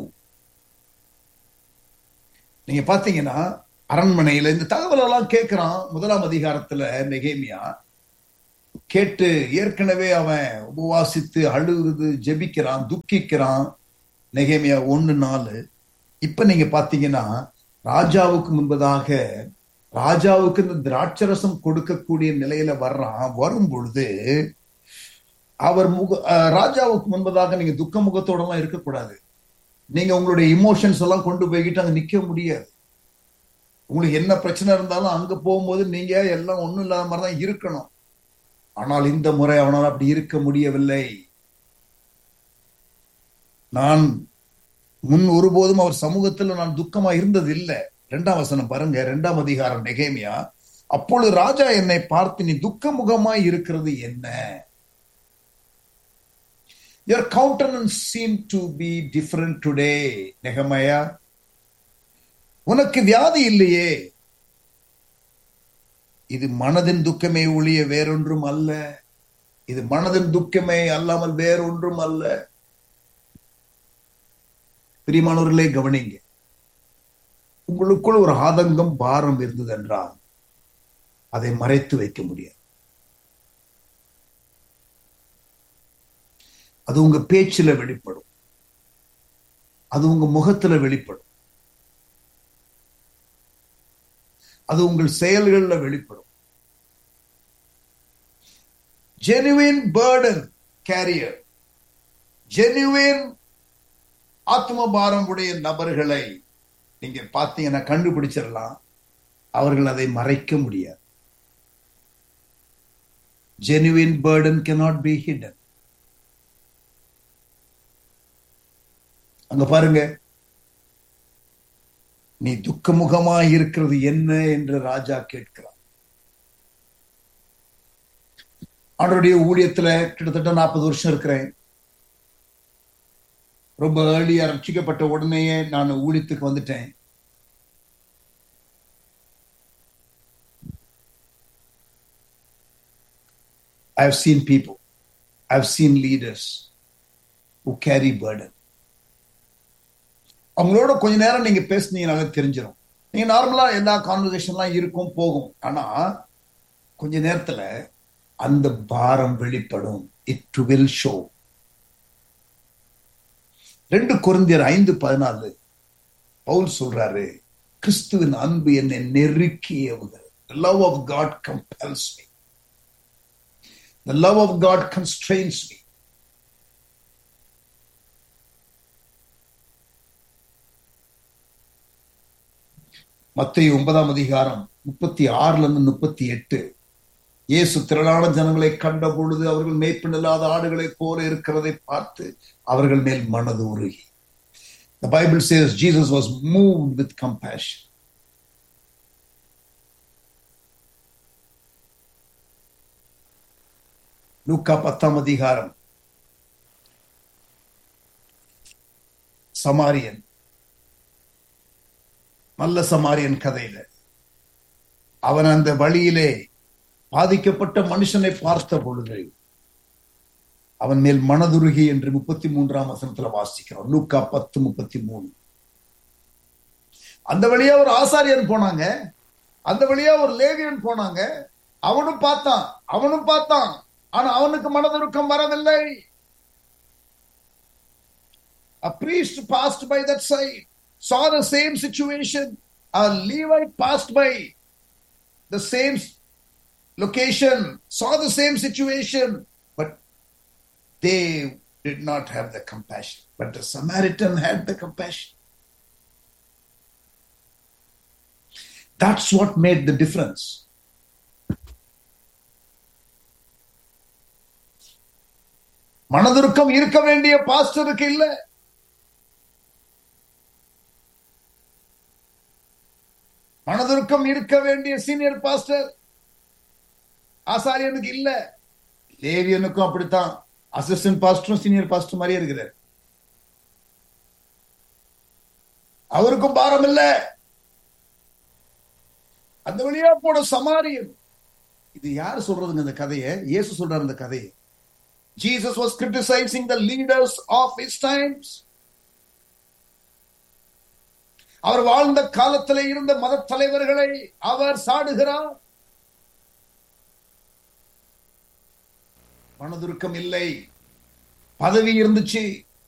A: நீங்க பாத்தீங்கன்னா அரண்மனையில இந்த தகவல் எல்லாம் கேட்கிறான் முதலாம் அதிகாரத்துல நெகேமியா கேட்டு ஏற்கனவே அவன் உபவாசித்து அழுகுது ஜெபிக்கிறான் துக்கிக்கிறான் நெகேமியா ஒன்னு நாலு இப்ப நீங்க பாத்தீங்கன்னா ராஜாவுக்கு முன்பதாக ராஜாவுக்கு இந்த திராட்சரசம் கொடுக்கக்கூடிய நிலையில வர்றான் வரும் பொழுது அவர் முக ராஜாவுக்கு முன்பதாக நீங்க துக்க முகத்தோட எல்லாம் இருக்கக்கூடாது நீங்க உங்களுடைய இமோஷன்ஸ் எல்லாம் கொண்டு போய்கிட்டு அங்க நிக்க முடியாது உங்களுக்கு என்ன பிரச்சனை இருந்தாலும் அங்க போகும்போது நீங்க எல்லாம் ஒண்ணும் இல்லாத மாதிரி தான் இருக்கணும் ஆனால் இந்த முறை அவனால் அப்படி இருக்க முடியவில்லை நான் முன் ஒருபோதும் அவர் சமூகத்தில் நான் துக்கமா இருந்தது இல்லை இரண்டாம் வசனம் பாருங்க இரண்டாம் அதிகாரம் நெகேமியா அப்பொழுது ராஜா என்னை பார்த்து நீ துக்க முகமாய் இருக்கிறது என்ன Your countenance seemed to be different today, நெகமயா உனக்கு வியாதி இல்லையே இது மனதின் துக்கமே ஒழிய வேறொன்றும் அல்ல இது மனதின் துக்கமே அல்லாமல் வேறொன்றும் அல்ல பிரிமானவர்களே கவனிங்க உங்களுக்குள் ஒரு ஆதங்கம் பாரம் இருந்தது என்றால் அதை மறைத்து வைக்க முடியாது அது உங்க பேச்சுல வெளிப்படும் அது உங்க முகத்துல வெளிப்படும் அது உங்கள் செயல்கள்ல வெளிப்படும் ஜெனுவின் பேர்டன் கேரியர் ஜெனுவின் ஆத்ம பாரம் உடைய நபர்களை நீங்க பார்த்தீங்கன்னா கண்டுபிடிச்சிடலாம் அவர்கள் அதை மறைக்க முடியாது genuine burden cannot be hidden அங்க பாருங்க நீ துக்கமுகமாய் இருக்கிறது என்ன என்று ராஜா கேட்கிறான் அவருடைய ஊழியத்துல கிட்டத்தட்ட நாற்பது வருஷம் இருக்கிறேன் ரொம்ப ஏர்லியா ரட்சிக்கப்பட்ட உடனேயே நான் ஊழியத்துக்கு வந்துட்டேன் I have seen people, I have seen leaders who carry burden. அவங்களோட கொஞ்ச நேரம் நீங்க பேசுனீங்கனாலே தெரிஞ்சிடும் நீங்க நார்மலா எல்லா கான்வர்சேஷன்லாம் இருக்கும் போகும் ஆனா கொஞ்ச நேரத்துல அந்த பாரம் வெளிப்படும் இட் வில் ஷோ ரெண்டு குருந்தியர் ஐந்து பதினாலு பவுல் சொல்றாரு கிறிஸ்துவின் அன்பு என்னை நெருக்கி ஏவுகிறது love of God compels me The love of God constrains me. மத்திய ஒன்பதாம் அதிகாரம் முப்பத்தி ஆறுல இருந்து முப்பத்தி எட்டு இயேசு திரளான ஜனங்களை கண்ட பொழுது அவர்கள் மேய்ப்பினில்லாத ஆடுகளை போல இருக்கிறதை பார்த்து அவர்கள் மேல் மனது உருகி The Bible says Jesus was moved with compassion. லூக்கா பத்தாம் அதிகாரம் சமாரியன் நல்ல சமாரியன் கதையில அவன் அந்த வழியிலே பாதிக்கப்பட்ட மனுஷனை பார்த்த பொழுது அவன் மேல் மனதுருகி என்று முப்பத்தி மூன்றாம் வசனத்துல வாசிக்கிறோம் லூக்கா பத்து முப்பத்தி மூணு அந்த வழியா ஒரு ஆசாரியன் போனாங்க அந்த வழியா ஒரு லேவியன் போனாங்க அவனும் பார்த்தான் அவனும் பார்த்தான் ஆனா அவனுக்கு மனதுருக்கம் வரவில்லை A priest passed by that side, saw the same situation. A Levite passed by the same location, saw the same situation, but they did not have the compassion. But the Samaritan had the compassion. That's what made the difference. மனதுருக்கம் இருக்க வேண்டிய பாஸ்டருக்கு இல்ல மனதுருக்கம் இருக்க வேண்டிய சீனியர் பாஸ்டர் ஆசாரியனுக்கு இல்ல லேவியனுக்கும் அப்படித்தான் அசிஸ்டன்ட் பாஸ்டரும் சீனியர் பாஸ்டர் மாதிரியே இருக்கிறார் அவருக்கும் பாரம் இல்ல அந்த வழியா போன சமாரியன் இது யார் சொல்றதுங்க இந்த கதையை இயேசு சொல்றாரு இந்த கதையை Jesus was criticizing the leaders of his times. அவர் வாழ்ந்த காலத்தில் இருந்த மத தலைவர்களை அவர் சாடுகிறார் மனதுருக்கம் இல்லை பதவி இருந்துச்சு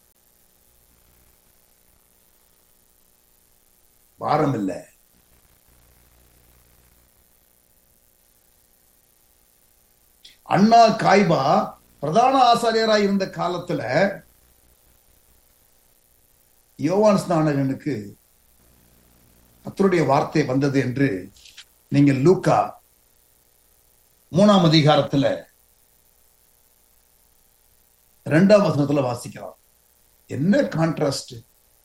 A: பாரம் இல்லை அண்ணா காய்பா பிரதான ஆசாரியராய் இருந்த காலத்துல யோவான் ஸ்நானகனுக்கு கத்தருடைய வார்த்தை வந்தது என்று நீங்கள் லூக்கா மூணாம் அதிகாரத்துல இரண்டாம் வசனத்துல வாசிக்கலாம் என்ன கான்ட்ராஸ்ட்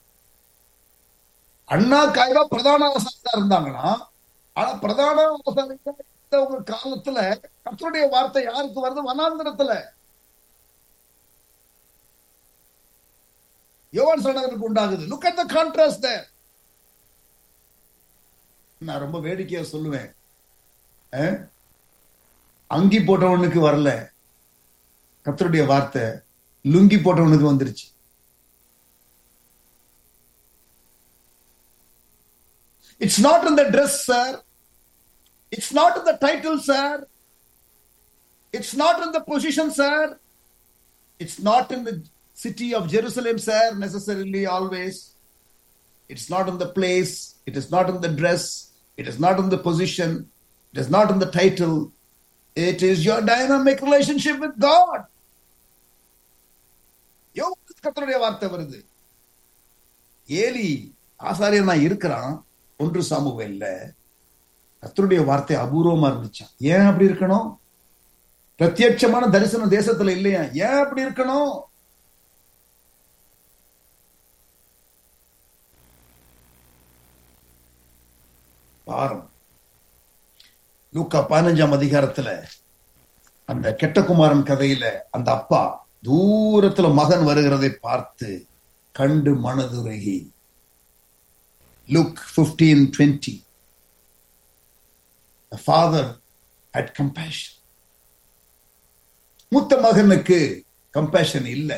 A: அண்ணா காய்பா பிரதான ஆசாரியரா இருந்தாங்கன்னா ஆனா பிரதான ஆசாரியர் உங்க காலத்துல கத்தருடைய வார்த்தை யாருக்கு வருது வனாந்திரத்துல யோவான் சொன்னதற்கு உண்டாகுது look at the contrast there நான் ரொம்ப வேடிக்கையா சொல்லுவேன் அங்கி போட்டவனுக்கு வரல கத்தருடைய வார்த்தை லுங்கி போட்டவனுக்கு வந்துருச்சு it's not in the dress sir it's not in the title sir it's not in the position sir it's not in the city of Jerusalem, sir, necessarily always. It's not in the place, it is not in the dress, it is not in the position, it is not in the title. It is your dynamic relationship with God. கத்தருடைய வார்த்தை வருது ஏலி ஆசாரியனா இருக்கிறான் ஒன்று சாமுவேல்ல கத்தருடைய வார்த்தை அபூர்வமா இருந்துச்சான் ஏன் அப்படி இருக்கணும் பிரத்யட்சமான தரிசனம் தேசத்துல இல்லையா ஏன் அப்படி இருக்கணும் பாரம் லூக்கா பதினஞ்சாம் அதிகாரத்துல அந்த கெட்டகுமாரன் கதையில அந்த அப்பா தூரத்துல மகன் வருகிறதை பார்த்து கண்டு மனதுருகி Luke fifteen twenty father had compassion மூத்த மகனுக்கு கம்பேஷன் இல்லை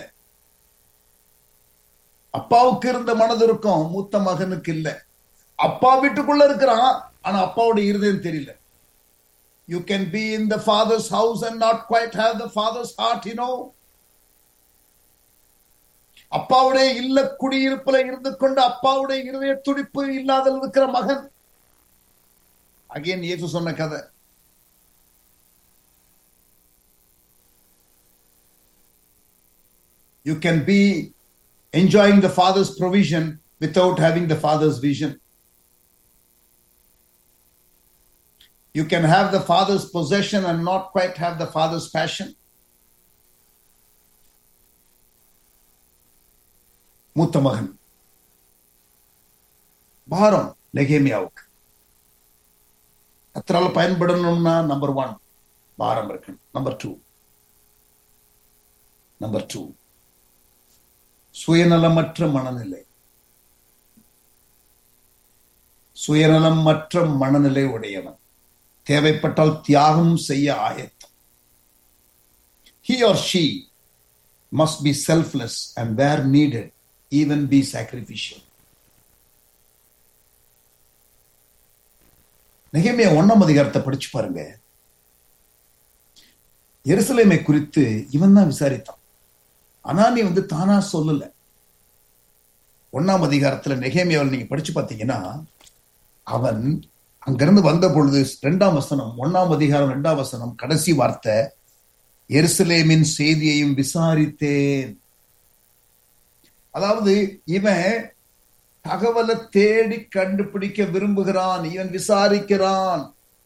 A: அப்பாவுக்கு இருந்த மனதிருக்கம் மூத்த மகனுக்கு இல்லை அப்பா வீட்டுக்குள்ள இருக்கிறான் ஆனா அப்பாவுடைய இருதயம் தெரியல you can be in the father's house and not quite have the father's heart you know அப்பாவுடைய இல்ல குடியிருப்புல இருந்து கொண்டு அப்பாவுடைய இருதய துடிப்பு இல்லாத இருக்கிற மகன் அகைன் இயேசு சொன்ன கதை You can be enjoying the Father's provision without having the Father's vision. You can have the Father's possession and not quite have the Father's passion. மூத்த மகன் பாரம் நெகேமியாவுக்கு கத்தரால பயன்படணும்னா நம்பர் ஒன் பாரம் இருக்கணும் நம்பர் டூ நம்பர் டூ சுயநலமற்ற மனநிலை சுயநலமற்ற மனநிலை உடையவன் தேவைப்பட்டால் தியாகம் செய்ய ஆயத்தம் he or she must be selfless and where needed even be sacrificial நெகேமியா ஒன்னாம் அதிகாரத்தை படிச்சு பாருங்க எருசலேமை குறித்து இவன் தான் விசாரித்தான் அனானி வந்து தானா சொல்லல ஒன்னாம் அதிகாரத்துல நெகேமியாவில் நீங்க படிச்சு பார்த்தீங்கன்னா அவன் அங்கிருந்து வந்த பொழுது இரண்டாம் வசனம் ஒன்னாம் அதிகாரம் இரண்டாம் வசனம் கடைசி வார்த்தை எருசலேமின் செய்தியையும் விசாரித்தேன் அதாவது இவன் தகவலை தேடி கண்டுபிடிக்க விரும்புகிறான் இவன் விசாரிக்கிறான்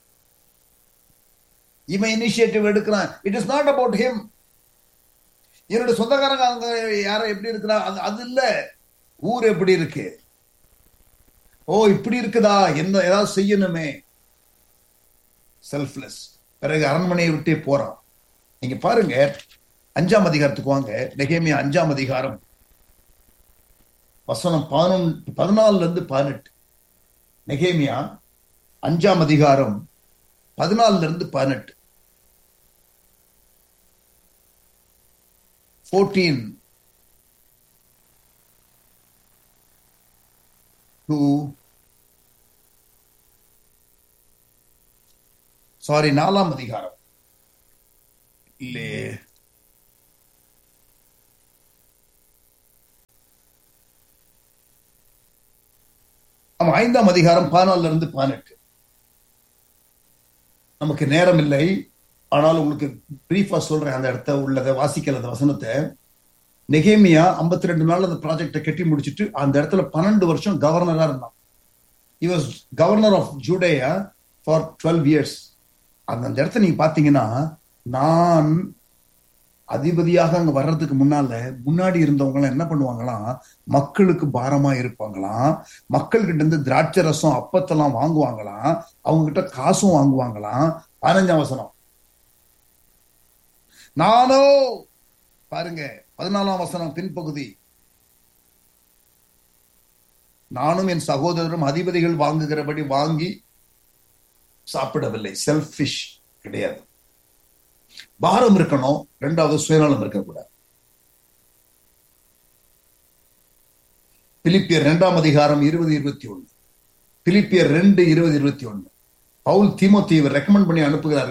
A: இவன் இனிஷியேட்டிவ் எடுக்கிறான் it is not about him என்னோட சொந்தக்காரங்க அவங்க யார எப்படி இருக்கிறா அது அது இல்ல ஊர் எப்படி இருக்கு ஓ இப்படி இருக்குதா என்ன ஏதாவது செய்யணுமே செல்ஃப்லெஸ் பிறகு அரண்மனையை விட்டே போறான் நீங்க பாருங்க அஞ்சாம் அதிகாரத்துக்கு வாங்க நெகேமியா அஞ்சாம் அதிகாரம் வசனம் பதினொன்று பதினாலுல இருந்து பதினெட்டு நெகேமியா அஞ்சாம் அதிகாரம் பதினாலுல இருந்து பதினெட்டு ஃபோர்டீன் டு சாரி நாலாம் அதிகாரம் இல்லையே அவன் ஐந்தாம் அதிகாரம் பதினாலுல இருந்து பதினெட்டு நமக்கு நேரம் இல்லை ஆனால் உங்களுக்கு பிரீஃபா சொல்றேன் அந்த இடத்த உள்ளதை வாசிக்கல அந்த வசனத்தை நெகேமியா ஐம்பத்தி ரெண்டு நாள் அந்த ப்ராஜெக்டை கட்டி முடிச்சுட்டு அந்த இடத்துல பன்னெண்டு வருஷம் கவர்னரா இருந்தான் he was governor of Judea for twelve years அந்த அந்த இடத்த நீங்க பாத்தீங்கன்னா நான் அதிபதியாக அங்க வர்றதுக்கு முன்னால முன்னாடி இருந்தவங்க எல்லாம் என்ன பண்ணுவாங்களாம் மக்களுக்கு பாரமா இருப்பாங்களாம் மக்கள் கிட்ட இருந்து திராட்சை ரசம் அப்பத்தெல்லாம் வாங்குவாங்களாம் அவங்க கிட்ட காசும் வாங்குவாங்களாம் பதினஞ்சாம் வசனம் நானோ பாருங்க பதினாலாம் வசனம் பின்பகுதி நானும் என் சகோதரரும் அதிபதிகள் வாங்குகிறபடி வாங்கி சாப்பிடவில்லை செல்ஃபிஷ் கிடையாது பாரம் இருக்கணும் ரெண்டாவது சுயநலம் இருக்கக்கூடாது பிலிப்பியர் இரண்டாம் அதிகாரம் இருபது இருபத்தி ஒண்ணு பிலிப்பியர் ரெண்டு இருபது இருபத்தி ஒண்ணு பவுல் தீமோத்தீவை ரெக்கமெண்ட் பண்ணி அனுப்புகிறார்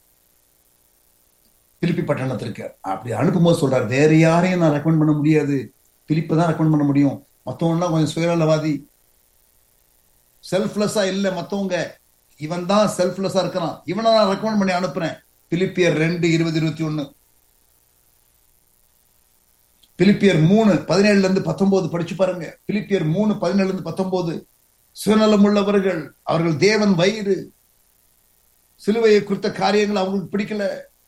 A: பிலிப்பி பட்டணத்திற்கு அப்படி அனுப்பும்போது சொல்றாரு வேற யாரையும் நான் ரெக்கமெண்ட் பண்ண முடியாது பிலிப்பை தான் ரெக்கமெண்ட் பண்ண முடியும் மத்தவங்க கொஞ்சம் சுயநலவாதி செல்ஃப்லெஸ்ஸா இல்ல மத்தவங்க இவன் தான் செல்ஃப்லெஸ்ஸா இருக்கிறான் இவனை நான் ரெக்கமெண்ட் பண்ணி அனுப்புறேன் பிலிப்பியர் ரெண்டு இருபது இருபத்தி ஒண்ணு பிலிப்பியர் மூணு பதினேழுல இருந்து பத்தொன்பது படிச்சு பாருங்க பிலிப்பியர் மூணு பதினேழுல இருந்து பத்தொன்பது சுயநலம் உள்ளவர்கள் அவர்கள் தேவன் வயிறு சிலுவையை குறித்த காரியங்கள் அவங்களுக்கு பிடிக்கல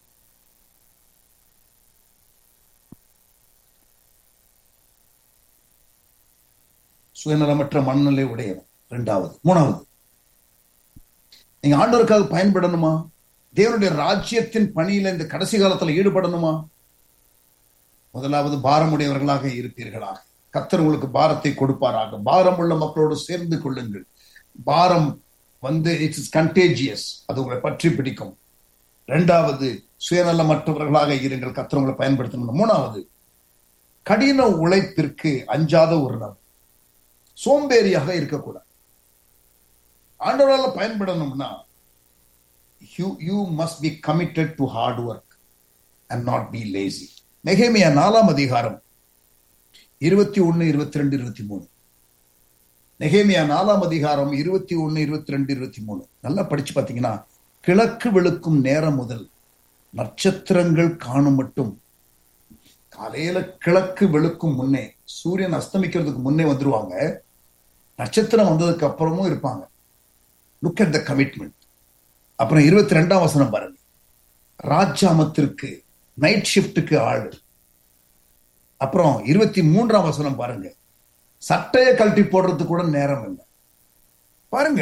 A: சுயநலமற்ற மனநிலை உடையவன் இரண்டாவது மூணாவது நீங்க ஆண்டவருக்காக பயன்படணுமா தேவனுடைய ராஜ்யத்தின் பணியில இந்த கடைசி காலத்துல ஈடுபடணுமா முதலாவது பாரமுடையவர்களாக இருப்பீர்களாக கத்தர் உங்களுக்கு பாரத்தை கொடுப்பாராக பாரம் உள்ள மக்களோடு சேர்ந்து கொள்ளுங்கள் பாரம் வந்து இட்ஸ் இஸ் கண்டேஜியஸ் அது உங்களை பற்றி பிடிக்கும் இரண்டாவது சுயநலமற்றவர்களாக இருங்கள் கத்தர் உங்களை பயன்படுத்தணும் மூணாவது கடின உழைப்பிற்கு அஞ்சாத ஒரு நபர் சோம்பேறியாக இருக்கக்கூடாது ஆண்டவரால் பயன்படணும்னா you you must be committed to hard work and not be lazy நெகேமியா நாலாம் அதிகாரம் இருபத்தி ஒன்னு இருபத்தி ரெண்டு இருபத்தி மூணு நெகேமியா நாலாம் அதிகாரம் இருபத்தி ஒன்னு இருபத்தி ரெண்டு இருபத்தி மூணு நல்லா படிச்சு பாத்தீங்கன்னா கிழக்கு வெளுக்கும் நேரம் முதல் நட்சத்திரங்கள் காணும் மட்டும் காலையில கிழக்கு வெளுக்கும் முன்னே சூரியன் அஸ்தமிக்கிறதுக்கு முன்னே வந்துருவாங்க நட்சத்திரம் வந்ததுக்கு அப்புறமும் இருப்பாங்க லுக் அட் த கமிட்மெண்ட் அப்புறம் இருபத்தி ரெண்டாம் வசனம் பாருங்க ராஜாமத்திற்கு நைட் ஷிப்டுக்கு ஆள் அப்புறம் இருபத்தி மூன்றாம் வசனம் பாருங்க சட்டைய கழட்டி போடுறதுக்கு கூட நேரம் இல்லை பாருங்க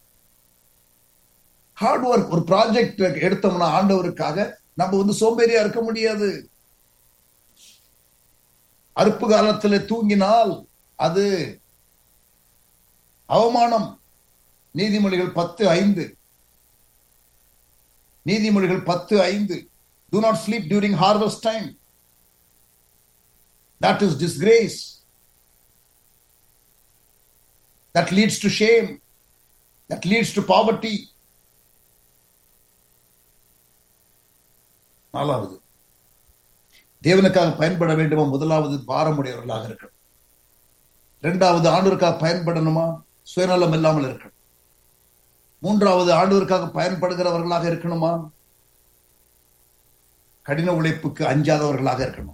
A: ஹார்ட் ஒர்க் ஒரு ப்ராஜெக்ட் எடுத்தோம்னா ஆண்டவருக்காக நம்ம வந்து சோம்பேறியா இருக்க முடியாது அறுப்பு காலத்துல தூங்கினால் அது அவமானம் நீதிமொழிகள் பத்து ஐந்து நீதிமொழிகள் பத்து ஐந்து do not sleep during harvest time that is disgrace that leads to shame that leads to poverty நாலாவது தேவனுக்காக பயன்பட வேண்டுமா முதலாவது பாரமுடையவர்களாக இருக்கணும் இரண்டாவது ஆண்டவருக்காக பயன்படணுமா சுயநலம் இல்லாமல் இருக்கணும் மூன்றாவது ஆண்டவருக்காக பயன்படுகிறவர்களாக இருக்கணுமா கடின உழைப்புக்கு அஞ்சாதவர்களாக இருக்கணும்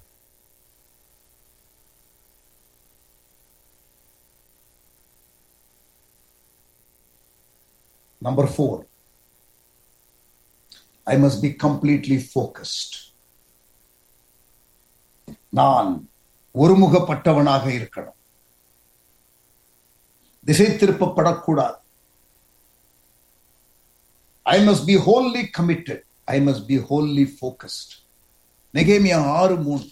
A: number four I must be completely focused நான் ஒருமுகப்பட்டவனாக இருக்கணும் திசை திருப்பப்படக்கூடாது I must be wholly committed I must be wholly focused நெகேமியா ஆறு மூணு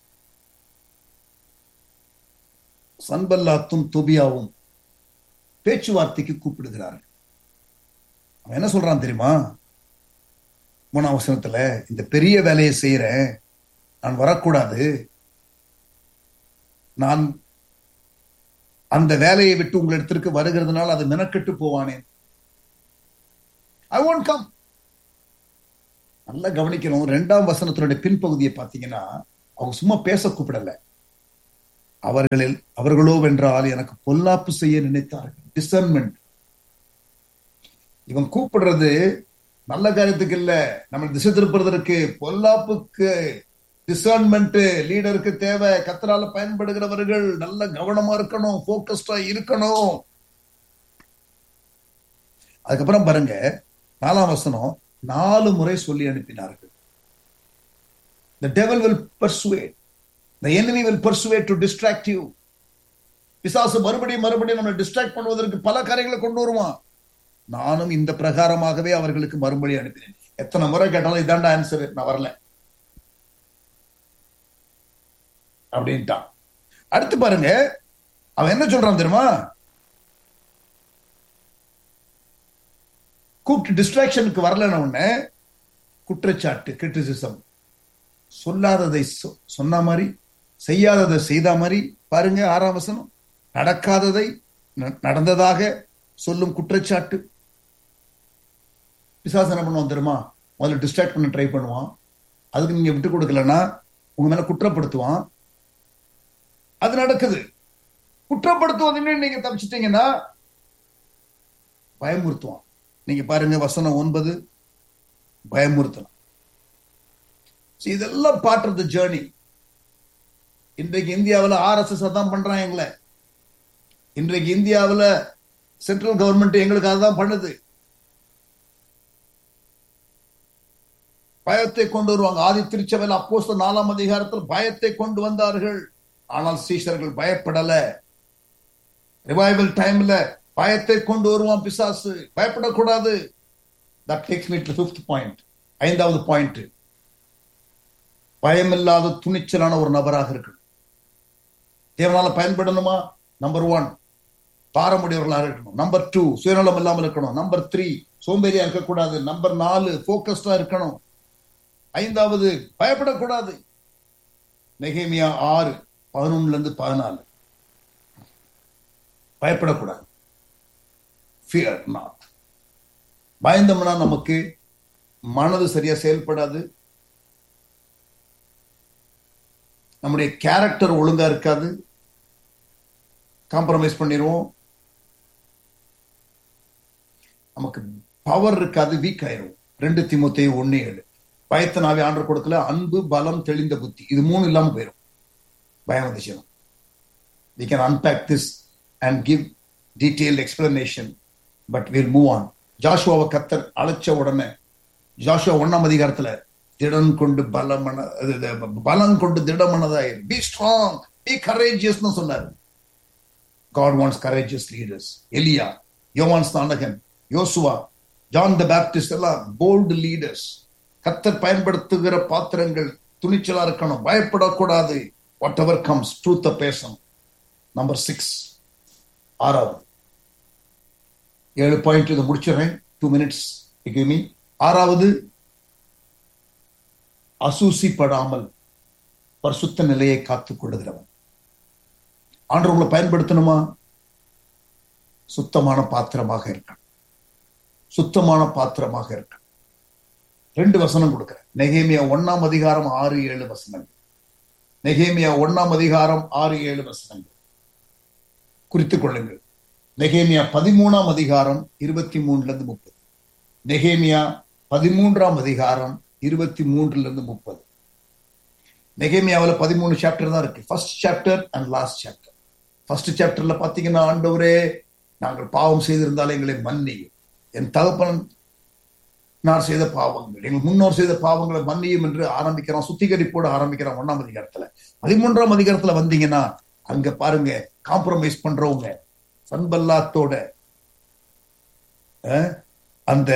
A: சன்பல்லாத்தும் தொபியாவும் பேச்சுவார்த்தைக்கு கூப்பிடுகிறார்கள் அவன் என்ன சொல்றான் தெரியுமா மூணாம் வசனத்துல இந்த பெரிய வேலையை செய்யறேன் நான் வரக்கூடாது நான் அந்த வேலையை விட்டு உங்களிடத்திற்கு வருகிறதுனால அது மெனக்கெட்டு போவானேன் ஐ ஒன்ட் கம் நல்லா கவனிக்கணும் ரெண்டாம் வசனத்தினுடைய பின்பகுதியை பார்த்தீங்கன்னா அவங்க சும்மா பேச கூப்பிடல அவர்களில் அவர்களோ வென்றால் எனக்கு பொல்லாப்பு செய்ய நினைத்தார்கள் டிசர்ன்மெண்ட் இவன் கூப்பிடுறது நல்ல காரியத்துக்கு இல்ல நம்ம திசை திருப்புறதற்கு பொல்லாப்புக்கு டிசர்ன்மெண்ட் லீடருக்கு தேவை கத்தரால பயன்படுகிறவர்கள் நல்ல கவனமா இருக்கணும் போக்கஸ்டா இருக்கணும் அதுக்கப்புறம் பாருங்க நாலாம் வசனம் நாலு முறை சொல்லி அனுப்பினார்கள் The devil will persuade. The enemy will persuade to distract you. பிசாசு மறுபடியும் மறுபடியும் நம்ம டிஸ்ட்ராக்ட் பண்ணுவதற்கு பல காரியங்களை கொண்டு வருவான் நானும் இந்த பிரகாரமாகவே அவர்களுக்கு மறுபடி அனுப்பினேன் எத்தனை முறை கேட்டாலும் இதாண்டா ஆன்சர் நான் வரல அப்படின்ட்டான் அடுத்து பாருங்க அவன் என்ன சொல்றான் தெரியுமா கூப்பிட்டு டிஸ்ட்ராக்ஷனுக்கு வரலன்னு உடனே குற்றச்சாட்டு கிரிட்டிசிசம் சொல்லாததை சொன்ன மாதிரி செய்யாததை செய்த மாதிரி பாருங்க ஆறாம் வசனம் நடக்காததை நடந்ததாக சொல்லும் குற்றச்சாட்டு பிசாசு என்ன பண்ணுவான் தெரியுமா முதல்ல டிஸ்ட்ராக்ட் பண்ண ட்ரை பண்ணுவான் அதுக்கு நீங்க விட்டு கொடுக்கலன்னா உங்க மேல குற்றப்படுத்துவான் அது நடக்குது குற்றப்படுத்துவதுமே நீங்க தப்பிச்சிட்டீங்கன்னா பயமுறுத்துவான் நீங்க பாருங்க வசனம் ஒன்பது பயமுறுத்தலாம் இதெல்லாம் பார்ட் ஆஃப் த ஜேர்னி இன்றைக்கு இந்தியாவில் ஆர்எஸ்எஸ் அதான் பண்றான் எங்களை இன்றைக்கு இந்தியாவில் சென்ட்ரல் கவர்மெண்ட் எங்களுக்கு அதுதான் பண்ணுது பயத்தை கொண்டு வருவாங்க ஆதி திருச்சபையில் அப்போஸ்த நாலாம் அதிகாரத்தில் பயத்தை கொண்டு வந்தார்கள் ஆனால் சீஷர்கள் பயப்படல ரிவைவல் டைம்ல பயத்தை கொண்டு வருவான் பிசாசு பயப்படக்கூடாது that takes me to fifth point ஐந்தாவது பாயிண்ட் பயமில்லாத துணிச்சலான ஒரு நபராக இருக்கணும் தேவனால பயன்படணுமா நம்பர் ஒன் பாரமுடையவர்களாக இருக்கணும் நம்பர் டூ சுயநலம் இல்லாமல் இருக்கணும் நம்பர் த்ரீ சோம்பேறியா இருக்கக்கூடாது நம்பர் நாலு போக்கஸ்டா இருக்கணும் ஐந்தாவது பயப்படக்கூடாது நெகேமியா ஆறு பதினொன்னுல இருந்து பதினாலு பயப்படக்கூடாது ஃபியர் நாட் பயந்தோம்னா நமக்கு மனது சரியா செயல்படாது நம்முடைய கேரக்டர் ஒழுங்கா இருக்காது காம்ப்ரமைஸ் பண்ணிடுவோம் நமக்கு பவர் இருக்காது வீக் ஆயிரும் ரெண்டு திமுத்தையும் ஒன்னு ஏழு பயத்தனாவே ஆண்டர் கொடுக்கல அன்பு பலம் தெளிந்த புத்தி இது மூணு இல்லாம போயிடும் பயம் வந்துச்சுன்னா we can unpack this and give detail explanation but will move on ஜாஷுவாவை கத்தர் அழைச்ச உடனே ஜாஷுவா ஒன்னாம் அதிகாரத்துல திடம் கொண்டு பலமன பலம் கொண்டு திடமனதாயிரு பி ஸ்ட்ராங் பி கரேஜியஸ் சொன்னார் காட் வாண்ட்ஸ் கரேஜியஸ் லீடர்ஸ் எலியா யோவான் ஸ்தானகன் யோசுவா ஜான் த பேப்டிஸ்ட் எல்லாம் போல்டு லீடர்ஸ் கத்தர் பயன்படுத்துகிற பாத்திரங்கள் துணிச்சலா இருக்கணும் பயப்படக்கூடாது வாட் எவர் கம்ஸ் ட்ரூத்த பேசணும் நம்பர் சிக்ஸ் ஆறாவது ஏழு பாயிண்ட் இதை முடிச்சிடுறேன் டூ மினிட்ஸ் மீ ஆறாவது அசூசிப்படாமல் பரிசுத்த நிலையை காத்துக் கொள்ளுகிறவன் ஆண்டு உங்களை பயன்படுத்தணுமா சுத்தமான பாத்திரமாக இருக்கணும் சுத்தமான பாத்திரமாக இருக்கணும் ரெண்டு வசனம் கொடுக்கிறேன் நெகேமியா ஒன்னாம் அதிகாரம் ஆறு ஏழு வசனங்கள் நெகேமியா ஒன்னாம் அதிகாரம் ஆறு ஏழு வசனங்கள் குறித்துக் கொள்ளுங்கள் நெகேமியா பதிமூணாம் அதிகாரம் இருபத்தி மூணுல இருந்து முப்பது நெகேமியா பதிமூன்றாம் அதிகாரம் இருபத்தி மூன்றுல இருந்து முப்பது நெகேமியாவில் பதிமூணு சாப்டர் தான் இருக்கு first chapter and last chapter first சாப்டர்ல பாத்தீங்கன்னா ஆண்டவரே நாங்கள் பாவம் செய்திருந்தால் எங்களை மன்னியும் என் தகப்பன் நான் செய்த பாவங்கள் எங்கள் முன்னோர் செய்த பாவங்களை மன்னியும் என்று ஆரம்பிக்கிறான் சுத்திகரிப்போடு ஆரம்பிக்கிறான் ஒன்னாம் அதிகாரத்துல பதிமூன்றாம் அதிகாரத்துல வந்தீங்கன்னா அங்க பாருங்க காம்ப்ரமைஸ் பண்றவங்க சன்பல்லாத்தோட அந்த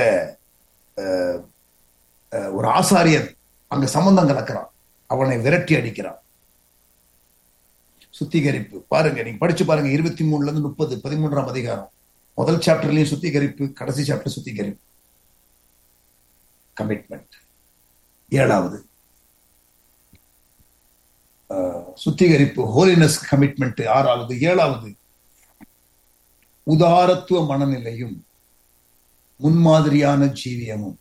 A: ஒரு ஆசாரியன் அங்க சம்பந்தம் கலக்கிறான் அவனை விரட்டி அடிக்கிறான் சுத்திகரிப்பு பாருங்க நீங்க படிச்சு பாருங்க இருபத்தி மூணுல இருந்து முப்பது பதிமூன்றாம் அதிகாரம் முதல் சாப்டர்லயும் சுத்திகரிப்பு கடைசி சாப்டர் சுத்திகரிப்பு கமிட்மெண்ட் ஏழாவது சுத்திகரிப்பு ஹோலினஸ் கமிட்மெண்ட் ஆறாவது ஏழாவது உதாரத்துவ மனநிலையும் முன்மாதிரியான ஜீவியமும்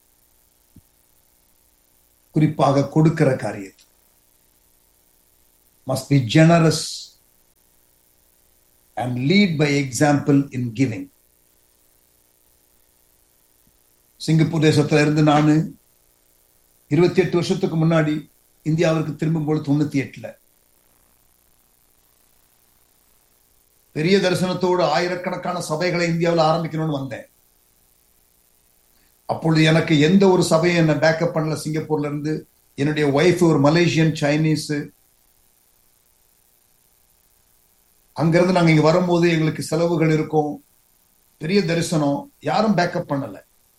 A: குறிப்பாக கொடுக்கிற காரியத்தை must be generous and lead by example in giving. Singapore தேசத்துல இருந்து நான் இருபத்தி எட்டு வருஷத்துக்கு முன்னாடி இந்தியாவிற்கு திரும்பும்போது தொண்ணூத்தி எட்டுல பெரிய தரிசனத்தோடு ஆயிரக்கணக்கான சபைகளை இந்தியாவில் ஆரம்பிக்கணும்னு வந்தேன் அப்பொழுது எனக்கு எந்த ஒரு சபையும் என்ன பேக்கப் பண்ணல சிங்கப்பூர்ல இருந்து என்னுடைய ஒய்ஃப் ஒரு மலேசியன் சைனீஸ் அங்கிருந்து நாங்க இங்க வரும்போது எங்களுக்கு செலவுகள் இருக்கும் பெரிய தரிசனம் யாரும் பேக்கப் பண்ணல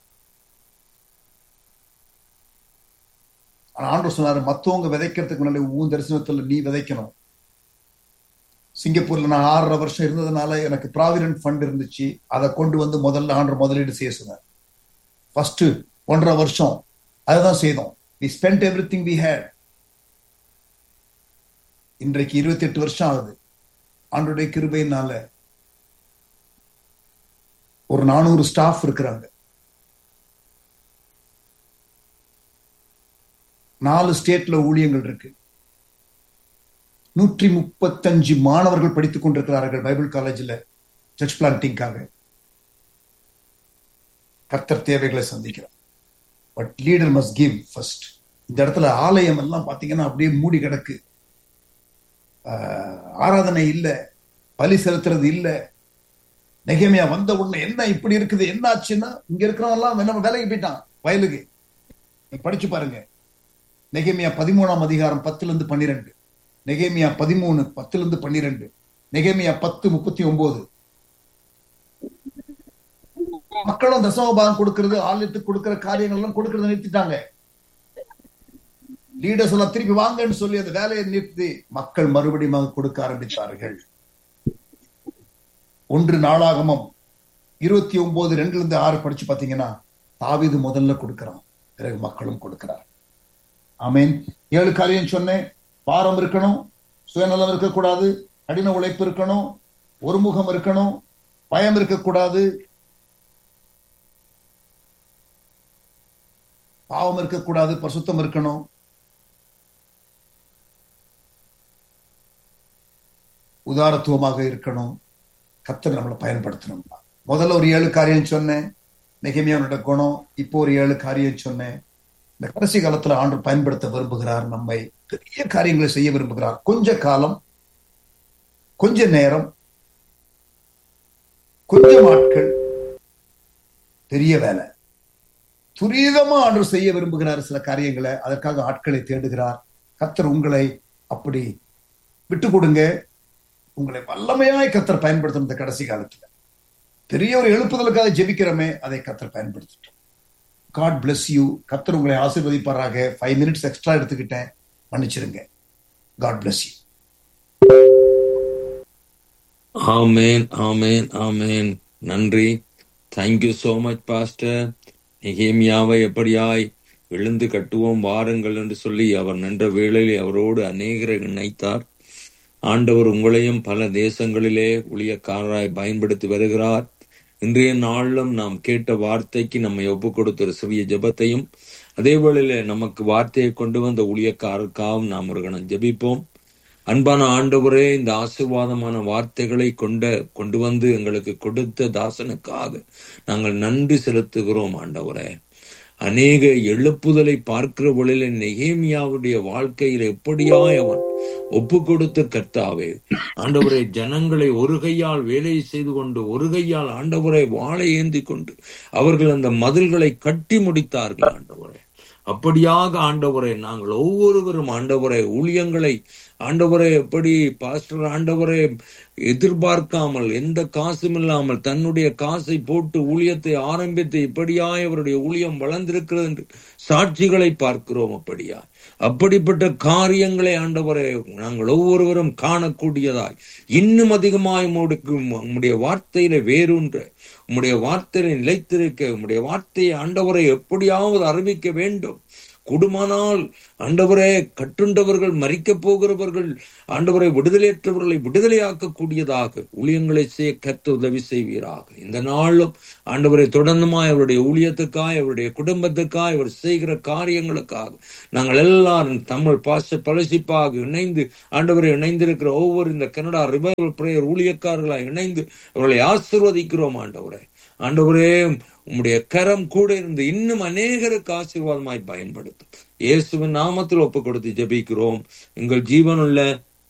A: ஆனா ஆண்டு சொன்னாரு மத்தவங்க விதைக்கிறதுக்கு முன்னாடி உன் தரிசனத்துல நீ விதைக்கணும் சிங்கப்பூர்ல நான் ஆறரை வருஷம் இருந்ததுனால எனக்கு ப்ராவிடன்ட் ஃபண்ட் இருந்துச்சு அதை கொண்டு வந்து முதல்ல ஆண்டு முதலீடு செய்ய சொன்னார் ஃபர்ஸ்ட் ஒன்றரை வருஷம் அதுதான் செய்தோம் we spend everything we had இன்றைக்கு இருபத்தி எட்டு வருஷம் ஆகுது ஆண்டுடைய கிருபையினால ஒரு நானூறு ஸ்டாஃப் இருக்கிறாங்க நாலு ஸ்டேட்ல ஊழியங்கள் இருக்கு நூற்றி முப்பத்தஞ்சு மாணவர்கள் படித்துக் கொண்டிருக்கிறார்கள் பைபிள் காலேஜில் சர்ச் பிளான்டிங்காக கர்த்தர் தேவைகளை சந்திக்கிறார் but leader must give first இந்த இடத்துல ஆலயம் எல்லாம் பாத்தீங்கன்னா அப்படியே மூடி கிடக்கு ஆராதனை இல்ல பலி செலுத்துறது இல்ல நெகமையா வந்த உடனே என்ன இப்படி இருக்குது என்ன ஆச்சுன்னா இங்க இருக்கிறவங்க எல்லாம் நம்ம வேலைக்கு போயிட்டான் வயலுக்கு படிச்சு பாருங்க நெகமியா பதிமூணாம் அதிகாரம் பத்துல இருந்து பன்னிரெண்டு நெகேமியா பதிமூணு பத்துல இருந்து பன்னிரெண்டு நெகேமியா பத்து முப்பத்தி ஒன்பது மக்களும் தசமபாகம் கொடுக்கிறது ஆலயத்துக்கு கொடுக்கிற காரியங்கள் எல்லாம் கொடுக்கறத நிறுத்திட்டாங்க லீடர்ஸ் எல்லாம் திருப்பி வாங்கன்னு சொல்லி அந்த வேலையை நிறுத்தி மக்கள் மறுபடியும் கொடுக்க ஆரம்பித்தார்கள் ஒன்று நாளாகமம் இருபத்தி ஒன்பது ரெண்டுல இருந்து ஆறு படிச்சு பாத்தீங்கன்னா தாவிது முதல்ல கொடுக்கிறான் பிறகு மக்களும் கொடுக்கிறார் ஆமீன் ஏழு காரியம் சொன்னேன் பாரம் இருக்கணும் சுயநலம் இருக்கக்கூடாது கடின உழைப்பு இருக்கணும் ஒருமுகம் இருக்கணும் பயம் இருக்கக்கூடாது பாவம் இருக்கக்கூடாது பசுத்தம் இருக்கணும் உதாரத்துவமாக இருக்கணும் கத்தர் நம்மளை பயன்படுத்தணும் முதல்ல ஒரு ஏழு காரியம் சொன்னேன் நெகமியானோட குணம் இப்போ ஒரு ஏழு காரியம் சொன்னேன் இந்த கடைசி காலத்துல ஆண்டு பயன்படுத்த விரும்புகிறார் நம்மை பெரிய காரியங்களை செய்ய விரும்புகிறார் கொஞ்ச காலம் கொஞ்ச நேரம் கொஞ்சம் ஆட்கள் பெரிய வேலை துரிதமா ஆண்டு செய்ய விரும்புகிறார் சில காரியங்களை அதற்காக ஆட்களை தேடுகிறார் கத்தர் உங்களை அப்படி விட்டு கொடுங்க உங்களை வல்லமையாய் கத்தர் பயன்படுத்தணும் இந்த கடைசி காலத்துல பெரிய ஒரு எழுப்புதலுக்காக ஜெபிக்கிறோமே அதை கத்தர் பயன்படுத்திட்டோம் காட் பிளஸ் யூ கத்தர் உங்களை ஆசீர்வதிப்பாராக ஃபைவ் மினிட்ஸ் எக்ஸ்ட்ரா எடுத்துக்கிட்டேன் மன்னிச்சிருங்க God bless you
B: amen amen amen நன்றி தேங்க்யூ சோ மச் பாஸ்டர் நெகேமியாவை எப்படியாய் எழுந்து கட்டுவோம் வாருங்கள் என்று சொல்லி அவர் நின்ற வேளையில் அவரோடு அநேகரை இணைத்தார் ஆண்டவர் உங்களையும் பல தேசங்களிலே ஊழியக்காரராய் பயன்படுத்தி வருகிறார் இன்றைய நாளிலும் நாம் கேட்ட வார்த்தைக்கு நம்மை ஒப்பு கொடுத்த சிறிய ஜெபத்தையும் அதே வேளையில நமக்கு வார்த்தையை கொண்டு வந்த ஊழியக்காரருக்காகவும் நாம் ஒரு கணம் ஜெபிப்போம் அன்பான ஆண்டவரே இந்த ஆசிர்வாதமான வார்த்தைகளை கொண்ட கொண்டு வந்து எங்களுக்கு கொடுத்த தாசனுக்காக நாங்கள் நன்றி செலுத்துகிறோம் ஆண்டவரே அநேக எழுப்புதலை பார்க்கிற வழியில நெகேமியாவுடைய வாழ்க்கையில் எப்படியாய் அவன் ஒப்பு கொடுத்த கர்த்தாவே ஆண்டவரை ஜனங்களை ஒரு கையால் வேலை செய்து கொண்டு ஒரு கையால் ஆண்டவரை வாழை ஏந்தி கொண்டு அவர்கள் அந்த மதில்களை கட்டி முடித்தார்கள் ஆண்டவரை அப்படியாக ஆண்டவரை நாங்கள் ஒவ்வொருவரும் ஆண்டவரை ஊழியங்களை ஆண்டவரை எப்படி பாஸ்டர் ஆண்டவரை எதிர்பார்க்காமல் எந்த காசும் இல்லாமல் தன்னுடைய காசை போட்டு ஊழியத்தை ஆரம்பித்து இப்படியாய் அவருடைய ஊழியம் வளர்ந்திருக்கிறது என்று சாட்சிகளை பார்க்கிறோம் அப்படியா அப்படிப்பட்ட காரியங்களை ஆண்டவரை நாங்கள் ஒவ்வொருவரும் காணக்கூடியதாய் இன்னும் அதிகமாய் உம்முடைய வார்த்தையில வேறுன்ற உம்முடைய வார்த்தையை நிலைத்திருக்க உம்முடைய வார்த்தையை ஆண்டவரை எப்படியாவது அறிவிக்க வேண்டும் குடுமானால் ஆண்டவரே கட்டுண்டவர்கள் மறிக்கப் போகிறவர்கள் ஆண்டவரை விடுதலையற்றவர்களை விடுதலையாக்கக்கூடியதாக ஊழியங்களை செய்ய கற்று உதவி செய்வீராக இந்த நாளும் ஆண்டவரை தொடர்ந்துமாய் அவருடைய ஊழியத்துக்காய் அவருடைய குடும்பத்துக்காய் அவர் செய்கிற காரியங்களுக்காக நாங்கள் எல்லாரும் தமிழ் பாச பலசிப்பாக இணைந்து ஆண்டவரை இணைந்திருக்கிற ஒவ்வொரு இந்த கனடா ரிவைவல் பிரேயர் ஊழியக்காரர்களாய் இணைந்து அவர்களை ஆசிர்வதிக்கிறோம் ஆண்டவரை ஆண்டவரே உம்முடைய கரம் கூட இருந்து இன்னும் அநேகருக்கு ஆசீர்வாதமாய் பயன்படுத்தும் இயேசுவின் நாமத்தில் ஒப்பு கொடுத்து ஜெபிக்கிறோம் எங்கள் ஜீவனுள்ள